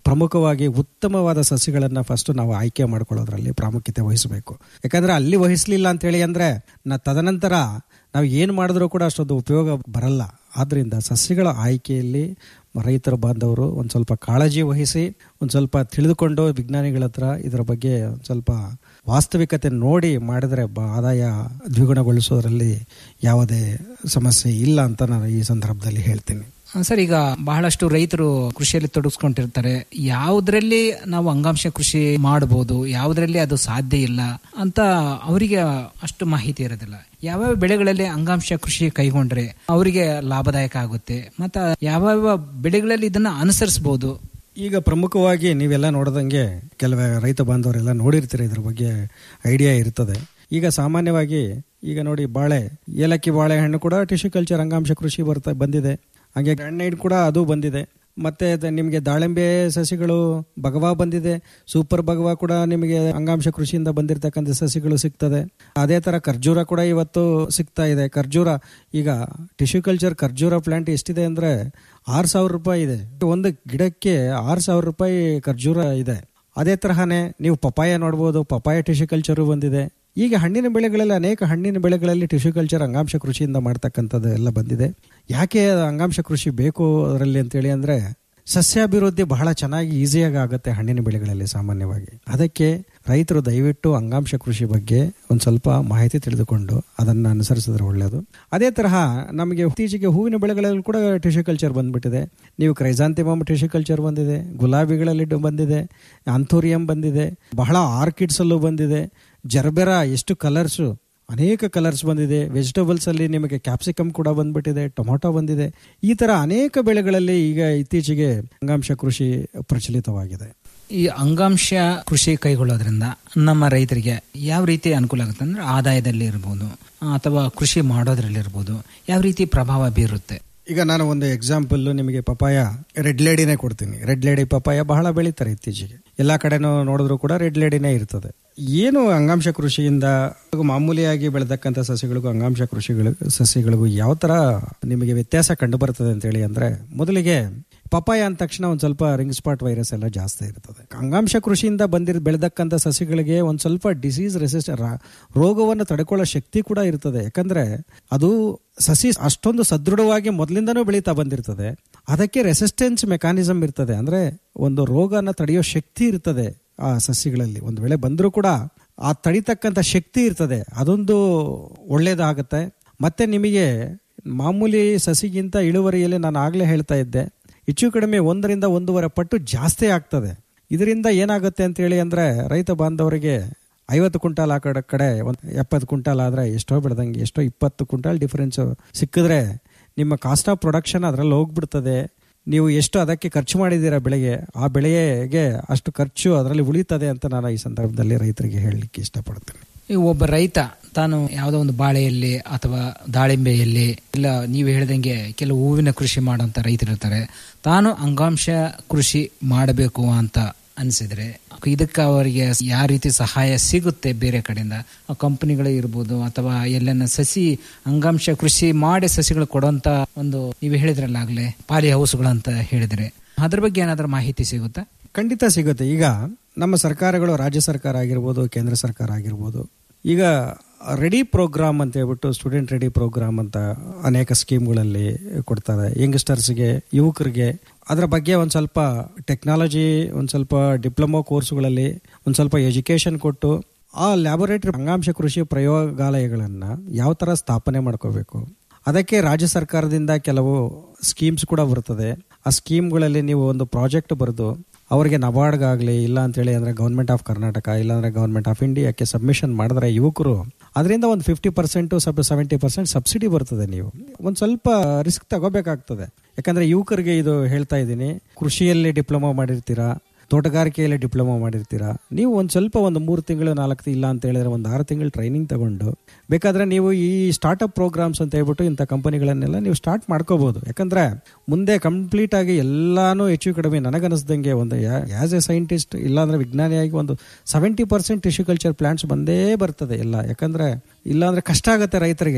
Speaker 3: ಪ್ರಮುಖವಾಗಿ ಉತ್ತಮವಾದ ಸಸಿಗಳನ್ನು ಫಸ್ಟ್ ನಾವು ಆಯ್ಕೆ ಮಾಡ್ಕೊಳ್ಳೋದ್ರಲ್ಲಿ ಪ್ರಾಮುಖ್ಯತೆ ವಹಿಸಬೇಕು ಯಾಕಂದ್ರೆ ಅಲ್ಲಿ ವಹಿಸಲಿಲ್ಲ ಅಂತೇಳಿ ಅಂದ್ರೆ ನಾ ತದನಂತರ ನಾವು ಏನು ಮಾಡಿದ್ರೂ ಕೂಡ ಅಷ್ಟೊಂದು ಉಪಯೋಗ ಬರಲ್ಲ ಆದ್ರಿಂದ ಸಸ್ಯಗಳ ಆಯ್ಕೆಯಲ್ಲಿ ರೈತರ ಬಾಂಧವರು ಒಂದು ಸ್ವಲ್ಪ ಕಾಳಜಿ ವಹಿಸಿ ಒಂದು ಸ್ವಲ್ಪ ತಿಳಿದುಕೊಂಡು ವಿಜ್ಞಾನಿಗಳ ಹತ್ರ ಇದರ ಬಗ್ಗೆ ಒಂದು ಸ್ವಲ್ಪ ವಾಸ್ತವಿಕತೆ ನೋಡಿ ಮಾಡಿದ್ರೆ ಬ ಆದಾಯ ದ್ವಿಗುಣಗೊಳಿಸೋದ್ರಲ್ಲಿ ಯಾವುದೇ ಸಮಸ್ಯೆ ಇಲ್ಲ ಅಂತ ನಾನು ಈ ಸಂದರ್ಭದಲ್ಲಿ ಹೇಳ್ತೀನಿ
Speaker 2: ಸರ್ ಈಗ ಬಹಳಷ್ಟು ರೈತರು ಕೃಷಿಯಲ್ಲಿ ತೊಡಗಿಸ್ಕೊಂಡಿರ್ತಾರೆ ಯಾವುದರಲ್ಲಿ ನಾವು ಅಂಗಾಂಶ ಕೃಷಿ ಮಾಡಬಹುದು ಯಾವುದರಲ್ಲಿ ಅದು ಸಾಧ್ಯ ಇಲ್ಲ ಅಂತ ಅವರಿಗೆ ಅಷ್ಟು ಮಾಹಿತಿ ಇರೋದಿಲ್ಲ ಯಾವ್ಯಾವ ಬೆಳೆಗಳಲ್ಲಿ ಅಂಗಾಂಶ ಕೃಷಿ ಕೈಗೊಂಡ್ರೆ ಅವರಿಗೆ ಲಾಭದಾಯಕ ಆಗುತ್ತೆ ಮತ್ತು ಯಾವ್ಯಾವ ಬೆಳೆಗಳಲ್ಲಿ ಇದನ್ನ ಅನುಸರಿಸಬಹುದು
Speaker 3: ಈಗ ಪ್ರಮುಖವಾಗಿ ನೀವೆಲ್ಲ ನೋಡ್ದಂಗೆ ಕೆಲವೇ ರೈತ ಬಾಂಧವರೆಲ್ಲ ನೋಡಿರ್ತೀರಿ ಇದ್ರ ಬಗ್ಗೆ ಐಡಿಯಾ ಇರ್ತದೆ ಈಗ ಸಾಮಾನ್ಯವಾಗಿ ಈಗ ನೋಡಿ ಬಾಳೆ ಏಲಕ್ಕಿ ಬಾಳೆಹಣ್ಣು ಕೂಡ ಟಿಶ್ಯೂ ಕಲ್ಚರ್ ಅಂಗಾಂಶ ಕೃಷಿ ಬರ್ತಾ ಬಂದಿದೆ ಹಾಗೆ ಗ್ರ್ಯಾಂಡೈಡ್ ಕೂಡ ಅದು ಬಂದಿದೆ ಮತ್ತೆ ಅದ ನಿಮಗೆ ದಾಳಿಂಬೆ ಸಸಿಗಳು ಭಗವಾ ಬಂದಿದೆ ಸೂಪರ್ ಭಗವಾ ಕೂಡ ನಿಮಗೆ ಅಂಗಾಂಶ ಕೃಷಿಯಿಂದ ಬಂದಿರತಕ್ಕಂಥ ಸಸಿಗಳು ಸಿಗ್ತದೆ ಅದೇ ತರ ಖರ್ಜೂರ ಕೂಡ ಇವತ್ತು ಸಿಗ್ತಾ ಇದೆ ಖರ್ಜೂರ ಈಗ ಟಿಶ್ಯೂ ಕಲ್ಚರ್ ಖರ್ಜೂರ ಪ್ಲಾಂಟ್ ಎಷ್ಟಿದೆ ಅಂದ್ರೆ ಆರು ಸಾವಿರ ರೂಪಾಯಿ ಇದೆ ಒಂದು ಗಿಡಕ್ಕೆ ಆರು ಸಾವಿರ ರೂಪಾಯಿ ಖರ್ಜೂರ ಇದೆ ಅದೇ ತರಹನೇ ನೀವು ಪಪಾಯ ನೋಡ್ಬೋದು ಪಪಾಯ ಟಿಶ್ಯೂ ಕಲ್ಚರು ಬಂದಿದೆ ಈಗ ಹಣ್ಣಿನ ಬೆಳೆಗಳಲ್ಲಿ ಅನೇಕ ಹಣ್ಣಿನ ಬೆಳೆಗಳಲ್ಲಿ ಟಿಶ್ಯೂ ಕಲ್ಚರ್ ಅಂಗಾಂಶ ಕೃಷಿಯಿಂದ ಮಾಡ್ತಕ್ಕಂಥದ್ದು ಎಲ್ಲ ಬಂದಿದೆ ಯಾಕೆ ಅಂಗಾಂಶ ಕೃಷಿ ಬೇಕು ಅದರಲ್ಲಿ ಅಂತೇಳಿ ಅಂದ್ರೆ ಸಸ್ಯಾಭಿವೃದ್ಧಿ ಬಹಳ ಚೆನ್ನಾಗಿ ಈಸಿಯಾಗಿ ಆಗುತ್ತೆ ಹಣ್ಣಿನ ಬೆಳೆಗಳಲ್ಲಿ ಸಾಮಾನ್ಯವಾಗಿ ಅದಕ್ಕೆ ರೈತರು ದಯವಿಟ್ಟು ಅಂಗಾಂಶ ಕೃಷಿ ಬಗ್ಗೆ ಒಂದು ಸ್ವಲ್ಪ ಮಾಹಿತಿ ತಿಳಿದುಕೊಂಡು ಅದನ್ನು ಅನುಸರಿಸಿದ್ರೆ ಒಳ್ಳೆಯದು ಅದೇ ತರಹ ನಮಗೆ ಇತ್ತೀಚೆಗೆ ಹೂವಿನ ಬೆಳೆಗಳಲ್ಲಿ ಕೂಡ ಟಿಶ್ಯೂ ಕಲ್ಚರ್ ಬಂದ್ಬಿಟ್ಟಿದೆ ನೀವು ಕ್ರೈಸಾಂತಿಮಮ್ ಟಿಶ್ಯೂ ಕಲ್ಚರ್ ಬಂದಿದೆ ಗುಲಾಬಿಗಳಲ್ಲಿ ಬಂದಿದೆ ಆಂಥೋರಿಯಂ ಬಂದಿದೆ ಬಹಳ ಆರ್ಕಿಡ್ಸ್ ಅಲ್ಲೂ ಬಂದಿದೆ ಜರ್ಬೆರಾ ಎಷ್ಟು ಕಲರ್ಸು ಅನೇಕ ಕಲರ್ಸ್ ಬಂದಿದೆ ವೆಜಿಟೇಬಲ್ಸ್ ಅಲ್ಲಿ ನಿಮಗೆ ಕ್ಯಾಪ್ಸಿಕಮ್ ಕೂಡ ಬಂದ್ಬಿಟ್ಟಿದೆ ಟೊಮೊಟೊ ಬಂದಿದೆ ಈ ತರ ಅನೇಕ ಬೆಳೆಗಳಲ್ಲಿ ಈಗ ಇತ್ತೀಚೆಗೆ ಅಂಗಾಂಶ ಕೃಷಿ ಪ್ರಚಲಿತವಾಗಿದೆ
Speaker 2: ಈ ಅಂಗಾಂಶ ಕೃಷಿ ಕೈಗೊಳ್ಳೋದ್ರಿಂದ ನಮ್ಮ ರೈತರಿಗೆ ಯಾವ ರೀತಿ ಅನುಕೂಲ ಆಗುತ್ತೆ ಅಂದ್ರೆ ಆದಾಯದಲ್ಲಿ ಇರ್ಬೋದು ಅಥವಾ ಕೃಷಿ ಮಾಡೋದ್ರಲ್ಲಿ ಇರ್ಬೋದು ಯಾವ ರೀತಿ ಪ್ರಭಾವ ಬೀರುತ್ತೆ
Speaker 3: ಈಗ ನಾನು ಒಂದು ಎಕ್ಸಾಂಪಲ್ ನಿಮಗೆ ಪಪಾಯ ರೆಡ್ ಲೇಡಿನೇ ಕೊಡ್ತೀನಿ ರೆಡ್ ಲೇಡಿ ಪಪಾಯ ಬಹಳ ಬೆಳೀತಾರೆ ಇತ್ತೀಚೆಗೆ ಎಲ್ಲಾ ಕಡೆನೂ ನೋಡಿದ್ರು ಕೂಡ ರೆಡ್ ಲೇಡಿನೇ ಇರ್ತದೆ ಏನು ಅಂಗಾಂಶ ಕೃಷಿಯಿಂದ ಮಾಮೂಲಿಯಾಗಿ ಬೆಳೆದಕ್ಕಂಥ ಸಸ್ಯಗಳಿಗೂ ಅಂಗಾಂಶ ಕೃಷಿಗಳು ಸಸ್ಯಗಳಿಗೂ ಯಾವ ತರ ನಿಮಗೆ ವ್ಯತ್ಯಾಸ ಕಂಡು ಬರ್ತದೆ ಅಂತೇಳಿ ಅಂದ್ರೆ ಮೊದಲಿಗೆ ಪಪಾಯ ಅಂದ ತಕ್ಷಣ ಒಂದು ಸ್ವಲ್ಪ ರಿಂಗ್ ಸ್ಪಾಟ್ ವೈರಸ್ ಎಲ್ಲ ಜಾಸ್ತಿ ಇರ್ತದೆ ಅಂಗಾಂಶ ಕೃಷಿಯಿಂದ ಬಂದಿರ್ ಬೆಳೆದಕ್ಕಂಥ ಸಸಿಗಳಿಗೆ ಒಂದು ಸ್ವಲ್ಪ ಡಿಸೀಸ್ ರೆಸಿಸ್ಟ್ ರೋಗವನ್ನು ತಡೆಕೊಳ್ಳೋ ಶಕ್ತಿ ಕೂಡ ಇರ್ತದೆ ಯಾಕಂದ್ರೆ ಅದು ಸಸಿ ಅಷ್ಟೊಂದು ಸದೃಢವಾಗಿ ಮೊದಲಿಂದನೂ ಬೆಳೀತಾ ಬಂದಿರ್ತದೆ ಅದಕ್ಕೆ ರೆಸಿಸ್ಟೆನ್ಸ್ ಮೆಕಾನಿಸಮ್ ಇರ್ತದೆ ಅಂದ್ರೆ ಒಂದು ರೋಗನ ತಡೆಯೋ ಶಕ್ತಿ ಇರ್ತದೆ ಆ ಸಸಿಗಳಲ್ಲಿ ಒಂದು ವೇಳೆ ಬಂದರೂ ಕೂಡ ಆ ತಡಿತಕ್ಕಂಥ ಶಕ್ತಿ ಇರ್ತದೆ ಅದೊಂದು ಒಳ್ಳೇದಾಗುತ್ತೆ ಮತ್ತೆ ನಿಮಗೆ ಮಾಮೂಲಿ ಸಸಿಗಿಂತ ಇಳುವರಿಯಲ್ಲಿ ನಾನು ಆಗ್ಲೇ ಹೇಳ್ತಾ ಇದ್ದೆ ಹೆಚ್ಚು ಕಡಿಮೆ ಒಂದರಿಂದ ಒಂದೂವರೆ ಪಟ್ಟು ಜಾಸ್ತಿ ಆಗ್ತದೆ ಇದರಿಂದ ಏನಾಗುತ್ತೆ ಅಂತ ಹೇಳಿ ಅಂದ್ರೆ ರೈತ ಬಾಂಧವರಿಗೆ ಐವತ್ತು ಕ್ವಿಂಟಾಲ್ ಆ ಕಡೆ ಕಡೆ ಒಂದು ಎಪ್ಪತ್ತು ಕ್ವಿಂಟಾಲ್ ಆದ್ರೆ ಎಷ್ಟೋ ಬೆಳೆದಂಗೆ ಎಷ್ಟೋ ಇಪ್ಪತ್ತು ಕ್ವಿಂಟಾಲ್ ಡಿಫರೆನ್ಸ್ ಸಿಕ್ಕಿದ್ರೆ ನಿಮ್ಮ ಕಾಸ್ಟ್ ಆಫ್ ಪ್ರೊಡಕ್ಷನ್ ಅದರಲ್ಲಿ ಹೋಗ್ಬಿಡ್ತದೆ ನೀವು ಎಷ್ಟು ಅದಕ್ಕೆ ಖರ್ಚು ಮಾಡಿದ್ದೀರಾ ಬೆಳೆಗೆ ಆ ಬೆಳೆಗೆ ಅಷ್ಟು ಖರ್ಚು ಅದರಲ್ಲಿ ಉಳಿತದೆ ಅಂತ ನಾನು ಈ ಸಂದರ್ಭದಲ್ಲಿ ರೈತರಿಗೆ ಹೇಳಲಿಕ್ಕೆ ಇಷ್ಟಪಡ್ತೇನೆ
Speaker 2: ಈ ಒಬ್ಬ ರೈತ ತಾನು ಯಾವುದೋ ಒಂದು ಬಾಳೆಯಲ್ಲಿ ಅಥವಾ ದಾಳಿಂಬೆಯಲ್ಲಿ ಇಲ್ಲ ನೀವು ಹೇಳ್ದಂಗೆ ಕೆಲವು ಹೂವಿನ ಕೃಷಿ ಮಾಡುವಂತ ರೈತರಿರ್ತಾರೆ ತಾನು ಅಂಗಾಂಶ ಕೃಷಿ ಮಾಡಬೇಕು ಅಂತ ಅನಿಸಿದ್ರೆ ಇದಕ್ಕೆ ಅವರಿಗೆ ಯಾವ ರೀತಿ ಸಹಾಯ ಸಿಗುತ್ತೆ ಬೇರೆ ಕಡೆಯಿಂದ ಕಂಪನಿಗಳು ಇರ್ಬೋದು ಅಥವಾ ಎಲ್ಲನ ಸಸಿ ಅಂಗಾಂಶ ಕೃಷಿ ಮಾಡಿ ಸಸಿಗಳು ಕೊಡುವಂತ ಒಂದು ನೀವು ಹೇಳಿದ್ರಲ್ಲ ಆಗ್ಲೇ ಪಾಲಿ ಹೌಸ್ಗಳು ಅಂತ ಹೇಳಿದ್ರೆ ಅದ್ರ ಬಗ್ಗೆ ಏನಾದ್ರೂ ಮಾಹಿತಿ ಸಿಗುತ್ತಾ
Speaker 3: ಖಂಡಿತ ಸಿಗುತ್ತೆ ಈಗ ನಮ್ಮ ಸರ್ಕಾರಗಳು ರಾಜ್ಯ ಸರ್ಕಾರ ಆಗಿರ್ಬೋದು ಕೇಂದ್ರ ಸರ್ಕಾರ ಆಗಿರ್ಬೋದು ಈಗ ರೆಡಿ ಪ್ರೋಗ್ರಾಮ್ ಅಂತ ಹೇಳ್ಬಿಟ್ಟು ಸ್ಟೂಡೆಂಟ್ ರೆಡಿ ಪ್ರೋಗ್ರಾಮ್ ಅಂತ ಅನೇಕ ಸ್ಕೀಮ್ಗಳಲ್ಲಿ ಕೊಡ್ತಾರೆ ಯಂಗ್ಸ್ಟರ್ಸ್ಗೆ ಯುವಕರಿಗೆ ಅದರ ಬಗ್ಗೆ ಒಂದು ಸ್ವಲ್ಪ ಟೆಕ್ನಾಲಜಿ ಒಂದು ಸ್ವಲ್ಪ ಡಿಪ್ಲೊಮಾ ಕೋರ್ಸ್ಗಳಲ್ಲಿ ಒಂದು ಸ್ವಲ್ಪ ಎಜುಕೇಶನ್ ಕೊಟ್ಟು ಆ ಲ್ಯಾಬೊರೇಟರಿ ಅಂಗಾಂಶ ಕೃಷಿ ಪ್ರಯೋಗಾಲಯಗಳನ್ನು ಯಾವ ಥರ ಸ್ಥಾಪನೆ ಮಾಡ್ಕೋಬೇಕು ಅದಕ್ಕೆ ರಾಜ್ಯ ಸರ್ಕಾರದಿಂದ ಕೆಲವು ಸ್ಕೀಮ್ಸ್ ಕೂಡ ಬರ್ತದೆ ಆ ಸ್ಕೀಮ್ಗಳಲ್ಲಿ ನೀವು ಒಂದು ಪ್ರಾಜೆಕ್ಟ್ ಬರೆದು ಅವರಿಗೆ ನಬಾರ್ಡ್ಗಾಗಲಿ ಇಲ್ಲ ಅಂತೇಳಿ ಅಂದರೆ ಗೌರ್ಮೆಂಟ್ ಆಫ್ ಕರ್ನಾಟಕ ಇಲ್ಲಾಂದರೆ ಗೌರ್ಮೆಂಟ್ ಆಫ್ ಇಂಡಿಯಾಕ್ಕೆ ಸಬ್ಮಿಷನ್ ಮಾಡಿದ್ರೆ ಯುವಕರು ಅದರಿಂದ ಒಂದು fifty percent sub seventy percent subsidy ಬರ್ತದೆ ನೀವು ಒಂದು ಸ್ವಲ್ಪ ರಿಸ್ಕ್ ತಗೋಬೇಕಾಗ್ತದೆ ಯಾಕಂದರೆ ಯುವಕರಿಗೆ ಇದು ಹೇಳ್ತಾ ಇದ್ದೀನಿ ಕೃಷಿಯಲ್ಲಿ ಡಿಪ್ಲೊಮಾ ಮಾಡಿರ್ತೀರಾ ತೋಟಗಾರಿಕೆಯಲ್ಲಿ ಡಿಪ್ಲೊಮಾ ಮಾಡಿರ್ತೀರಾ ನೀವು ಒಂದು ಸ್ವಲ್ಪ ಒಂದು ಮೂರು ತಿಂಗಳು ನಾಲ್ಕು ಇಲ್ಲ ಅಂತ ಹೇಳಿದ್ರೆ ಒಂದು ಆರು ತಿಂಗಳು ಟ್ರೈನಿಂಗ್ ತಗೊಂಡು ಬೇಕಾದ್ರೆ ನೀವು ಈ ಸ್ಟಾರ್ಟ್ಅಪ್ ಪ್ರೋಗ್ರಾಮ್ಸ್ ಅಂತ ಹೇಳ್ಬಿಟ್ಟು ಇಂಥ ಕಂಪನಿಗಳನ್ನೆಲ್ಲ ನೀವು ಸ್ಟಾರ್ಟ್ ಮಾಡ್ಕೋಬಹುದು ಯಾಕಂದ್ರೆ ಮುಂದೆ ಕಂಪ್ಲೀಟ್ ಆಗಿ ಎಲ್ಲಾನು ಹೆಚ್ಚು ಕಡಿಮೆ ನನಗನ್ನಿಸ್ದಂಗೆ ಒಂದು ಆಸ್ ಎ ಸೈಂಟಿಸ್ಟ್ ಇಲ್ಲಾಂದ್ರೆ ವಿಜ್ಞಾನಿಯಾಗಿ ಒಂದು seventy percent tissue culture plants ಬಂದೇ ಬರ್ತದೆ ಎಲ್ಲ ಯಾಕಂದ್ರೆ ಇಲ್ಲಾಂದ್ರೆ ಕಷ್ಟ ಆಗುತ್ತೆ ರೈತರಿಗೆ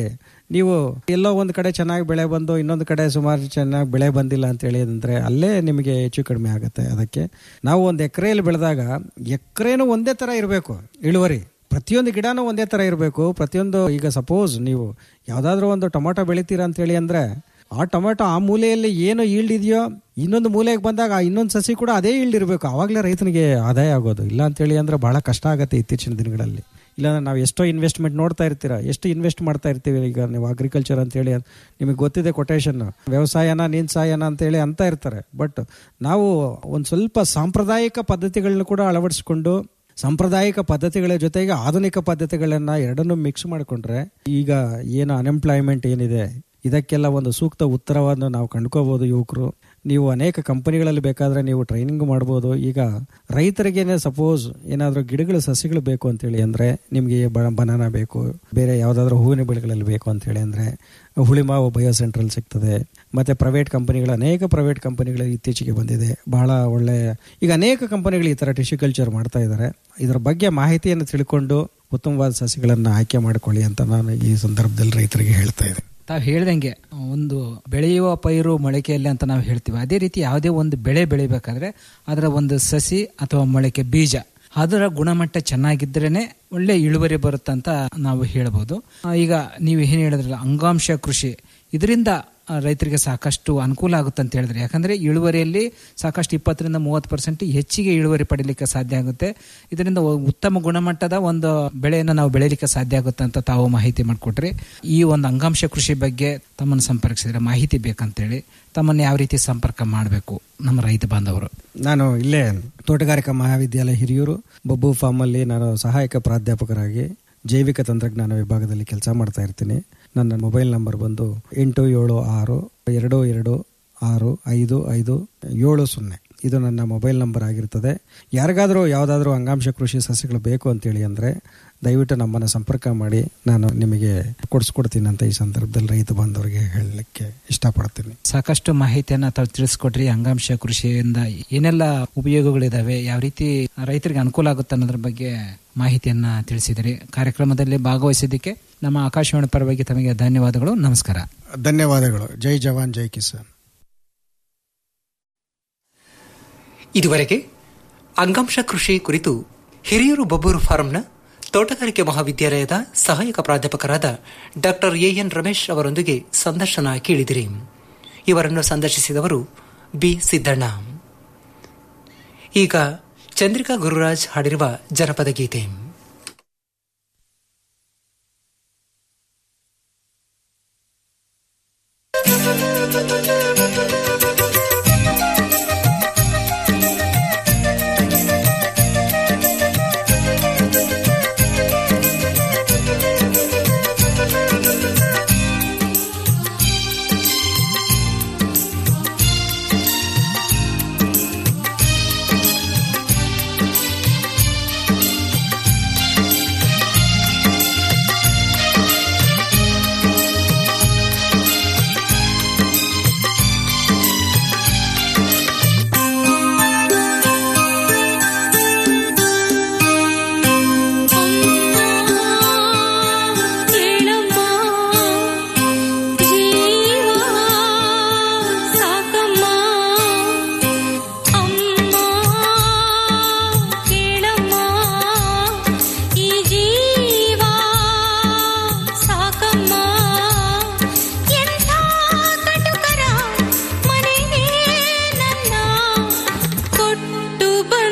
Speaker 3: ನೀವು ಎಲ್ಲೋ ಒಂದು ಕಡೆ ಚೆನ್ನಾಗಿ ಬೆಳೆ ಬಂದು ಇನ್ನೊಂದು ಕಡೆ ಸುಮಾರು ಚೆನ್ನಾಗಿ ಬೆಳೆ ಬಂದಿಲ್ಲ ಅಂತ ಹೇಳಿ ಅಂದ್ರೆ ಅಲ್ಲೇ ನಿಮಗೆ ಹೆಚ್ಚು ಕಡಿಮೆ ಆಗುತ್ತೆ ಅದಕ್ಕೆ ನಾವು ಒಂದು ಎಕರೆಯಲ್ಲಿ ಬೆಳೆದಾಗ ಎಕರೆನೂ ಒಂದೇ ಥರ ಇರಬೇಕು ಇಳುವರಿ ಪ್ರತಿಯೊಂದು ಗಿಡನೂ ಒಂದೇ ಥರ ಇರಬೇಕು ಪ್ರತಿಯೊಂದು ಈಗ ಸಪೋಸ್ ನೀವು ಯಾವುದಾದ್ರೂ ಒಂದು ಟೊಮೊಟೊ ಬೆಳಿತೀರಾ ಅಂತೇಳಿ ಅಂದರೆ ಆ ಟೊಮೆಟೊ ಆ ಮೂಲೆಯಲ್ಲಿ ಏನು ಈಲ್ಡ್ ಇದೆಯೋ ಇನ್ನೊಂದು ಮೂಲೆಗೆ ಬಂದಾಗ ಆ ಇನ್ನೊಂದು ಸಸಿ ಕೂಡ ಅದೇ ಈಲ್ಡ್ ಇರಬೇಕು ಆವಾಗಲೇ ರೈತನಿಗೆ ಆದಾಯ ಆಗೋದು ಇಲ್ಲ ಅಂತೇಳಿ ಅಂದ್ರೆ ಬಹಳ ಕಷ್ಟ ಆಗುತ್ತೆ ಇತ್ತೀಚಿನ ದಿನಗಳಲ್ಲಿ ಇಲ್ಲಾಂದ್ರೆ ನಾವು ಎಷ್ಟೋ ಇನ್ವೆಸ್ಟ್ಮೆಂಟ್ ನೋಡ್ತಾ ಇರ್ತೀರಾ ಎಷ್ಟು ಇನ್ವೆಸ್ಟ್ ಮಾಡ್ತಾ ಇರ್ತೀವಿ ಈಗ ನೀವು ಅಗ್ರಿಕಲ್ಚರ್ ಅಂತೇಳಿ ನಿಮಗೆ ಗೊತ್ತಿದೆ ಕೊಟೇಶನ್ ವ್ಯವಸಾಯನ ನೀನ್ ಸಾಯನ ಅಂತೇಳಿ ಅಂತ ಇರ್ತಾರೆ ಬಟ್ ನಾವು ಒಂದು ಸ್ವಲ್ಪ ಸಾಂಪ್ರದಾಯಿಕ ಪದ್ಧತಿಗಳನ್ನ ಕೂಡ ಅಳವಡಿಸ್ಕೊಂಡು ಸಾಂಪ್ರದಾಯಿಕ ಪದ್ಧತಿಗಳ ಜೊತೆಗೆ ಆಧುನಿಕ ಪದ್ಧತಿಗಳನ್ನ ಎರಡನ್ನೂ ಮಿಕ್ಸ್ ಮಾಡಿಕೊಂಡ್ರೆ ಈಗ ಏನು ಅನ್ಎಂಪ್ಲಾಯ್ಮೆಂಟ್ ಏನಿದೆ ಇದಕ್ಕೆಲ್ಲ ಒಂದು ಸೂಕ್ತ ಉತ್ತರವನ್ನು ನಾವು ಕಂಡ್ಕೋಬಹುದು ಯುವಕರು ನೀವು ಅನೇಕ ಕಂಪನಿಗಳಲ್ಲಿ ಬೇಕಾದ್ರೆ ನೀವು ಟ್ರೈನಿಂಗ್ ಮಾಡ್ಬೋದು ಈಗ ರೈತರಿಗೇನೆ ಸಪೋಸ್ ಏನಾದರೂ ಗಿಡಗಳ ಸಸಿಗಳು ಬೇಕು ಅಂತೇಳಿ ಅಂದರೆ ನಿಮಗೆ ಬನಾನ ಬೇಕು ಬೇರೆ ಯಾವುದಾದ್ರೂ ಹೂವಿನ ಬೆಳೆಗಳಲ್ಲಿ ಬೇಕು ಅಂತೇಳಿ ಅಂದರೆ ಹುಳಿಮಾವು ಬಯೋ ಸೆಂಟ್ರಲ್ ಸಿಗ್ತದೆ ಮತ್ತೆ ಪ್ರೈವೇಟ್ ಕಂಪನಿಗಳು ಅನೇಕ ಪ್ರೈವೇಟ್ ಕಂಪನಿಗಳು ಇತ್ತೀಚೆಗೆ ಬಂದಿದೆ ಬಹಳ ಒಳ್ಳೆ ಈಗ ಅನೇಕ ಕಂಪನಿಗಳು ಈ ಥರ ಟಿಶ್ಯೂ ಕಲ್ಚರ್ ಮಾಡ್ತಾ ಇದ್ದಾರೆ ಇದರ ಬಗ್ಗೆ ಮಾಹಿತಿಯನ್ನು ತಿಳ್ಕೊಂಡು ಉತ್ತಮವಾದ ಸಸಿಗಳನ್ನು ಆಯ್ಕೆ ಮಾಡಿಕೊಳ್ಳಿ ಅಂತ ನಾನು ಈ ಸಂದರ್ಭದಲ್ಲಿ ರೈತರಿಗೆ ಹೇಳ್ತಾ ಇದ್ದೇನೆ
Speaker 2: ತಾವು ಹೇಳ್ದಂಗೆ ಒಂದು ಬೆಳೆಯುವ ಪೈರು ಮೊಳಕೆಯಲ್ಲಿ ಅಂತ ನಾವು ಹೇಳ್ತೀವಿ ಅದೇ ರೀತಿ ಯಾವುದೇ ಒಂದು ಬೆಳೆ ಬೆಳಿಬೇಕಾದ್ರೆ ಅದರ ಒಂದು ಸಸಿ ಅಥವಾ ಮೊಳಕೆ ಬೀಜ ಅದರ ಗುಣಮಟ್ಟ ಚೆನ್ನಾಗಿದ್ರೇನೆ ಒಳ್ಳೆ ಇಳುವರಿ ಬರುತ್ತಂತ ನಾವು ಹೇಳ್ಬೋದು ಆ, ಈಗ ನೀವು ಏನು ಹೇಳಿದ್ರಲ್ಲ ಅಂಗಾಂಶ ಕೃಷಿ ಇದರಿಂದ ಆ, ರೈತರಿಗೆ ಸಾಕಷ್ಟು ಅನುಕೂಲ ಆಗುತ್ತೆ ಅಂತ ಹೇಳಿದ್ರೆ ಯಾಕಂದ್ರೆ ಇಳುವರಿಯಲ್ಲಿ ಸಾಕಷ್ಟು ಇಪ್ಪತ್ತರಿಂದ ಮೂವತ್ತು ಪರ್ಸೆಂಟ್ ಹೆಚ್ಚಿಗೆ ಇಳುವರಿ ಪಡಿಲಿಕ್ಕೆ ಸಾಧ್ಯ ಆಗುತ್ತೆ ಇದರಿಂದ ಒ- ಉತ್ತಮ ಗುಣಮಟ್ಟದ ಒಂದು ಬೆಳೆಯನ್ನು ನಾವು ಬೆಳೀಲಿಕ್ಕೆ ಸಾಧ್ಯ ಆಗುತ್ತೆ ಅಂತ ತಾವು ಮಾಹಿತಿ ಮಾಡಿಕೊಟ್ರಿ ಈ ಒಂದು ಅಂಗಾಂಶ ಕೃಷಿ ಬಗ್ಗೆ ತಮ್ಮನ್ನು ಸಂಪರ್ಕಿಸಿದ್ರೆ ಮಾಹಿತಿ ಬೇಕಂತೇಳಿ ತಮ್ಮನ್ನು ಯಾವ ರೀತಿ ಸಂಪರ್ಕ ಮಾಡಬೇಕು ನಮ್ಮ ರೈತ ಬಾಂಧವರು
Speaker 3: ನಾನು ಇಲ್ಲೇ ತೋಟಗಾರಿಕಾ ಮಹಾವಿದ್ಯಾಲಯ ಹಿರಿಯೂರು ಬಬ್ಬು ಫಾರ್ಮಲ್ಲಿ ನಾನು ಸಹಾಯಕ ಪ್ರಾಧ್ಯಾಪಕರಾಗಿ ಜೈವಿಕ ತಂತ್ರಜ್ಞಾನ ವಿಭಾಗದಲ್ಲಿ ಕೆಲಸ ಮಾಡ್ತಾ ಇರ್ತೀನಿ ನನ್ನ ಮೊಬೈಲ್ ನಂಬರ್ ಬಂದು ಎಂಟು ಏಳು ಆರು ಎರಡು ಎರಡು ಆರು ಐದು ಐದು ಏಳು ಸೊನ್ನೆ ಇದು ನನ್ನ ಮೊಬೈಲ್ ನಂಬರ್ ಆಗಿರ್ತದೆ ಯಾರಿಗಾದರೂ ಯಾವುದಾದ್ರೂ ಅಂಗಾಂಶ ಕೃಷಿ ಸಸ್ಯಗಳು ಬೇಕು ಅಂತೇಳಿ ಅಂದರೆ ದಯವಿಟ್ಟು ನಮ್ಮನ್ನು ಸಂಪರ್ಕ ಮಾಡಿ ನಾನು ನಿಮಗೆ ಕೊಡಿಸ್ಕೊಡ್ತೀನಿ ಅಂತ ಈ ಸಂದರ್ಭದಲ್ಲಿ ರೈತ ಬಾಂಧವರಿಗೆ ಹೇಳಲಿಕ್ಕೆ ಇಷ್ಟಪಡ್ತೀನಿ
Speaker 2: ಸಾಕಷ್ಟು ಮಾಹಿತಿಯನ್ನ ತಾವು ತಿಳಿಸ್ಕೊಟ್ರಿ ಅಂಗಾಂಶ ಕೃಷಿಯಿಂದ ಏನೆಲ್ಲ ಉಪಯೋಗಗಳಿದಾವೆ ಯಾವ ರೀತಿ ರೈತರಿಗೆ ಅನುಕೂಲ ಆಗುತ್ತೆ ಅನ್ನೋದ್ರ ಬಗ್ಗೆ ಮಾಹಿತಿಯನ್ನ ತಿಳಿಸಿದಿರಿ ಕಾರ್ಯಕ್ರಮದಲ್ಲಿ ಭಾಗವಹಿಸಿದ್ದಕ್ಕೆ ನಮ್ಮ ಆಕಾಶವಾಣಿ ಪರವಾಗಿ ತಮಗೆ ಧನ್ಯವಾದಗಳು ನಮಸ್ಕಾರ
Speaker 3: ಧನ್ಯವಾದಗಳು ಜೈ ಜವಾನ್ ಜೈ ಕಿಸಾನ್
Speaker 14: ಇದುವರೆಗೆ ಅಂಗಾಂಶ ಕೃಷಿ ಕುರಿತು ಹಿರಿಯೂರು ಬೊಬ್ಬೂರು ಫಾರಂನ ತೋಟಗಾರಿಕೆ ಮಹಾವಿದ್ಯಾಲಯದ ಸಹಾಯಕ ಪ್ರಾಧ್ಯಾಪಕರಾದ ಡಾಕ್ಟರ್ ಎಎನ್ ರಮೇಶ್ ಅವರೊಂದಿಗೆ ಸಂದರ್ಶನ ಕೇಳಿದಿರಿ ಇವರನ್ನು ಸಂದರ್ಶಿಸಿದವರು ಬಿ ಸಿದ್ದಣ್ಣ ಈಗ ಚಂದ್ರಿಕಾ ಗುರುರಾಜ್ ಹಾಡಿರುವ ಜನಪದ ಗೀತೆ
Speaker 4: ಕೇಳಮ್ಮ ಜೀವ ಸಾಕಮ್ಮ ಅಮ್ಮ ಕೇಳಮ್ಮ ಈ ಜೀವ ಸಾಕಮ್ಮ ಎಂಥ ಕಟುಕರ ಮನೆಗೆ ನನ್ನ ಕೊಟ್ಟು ಬ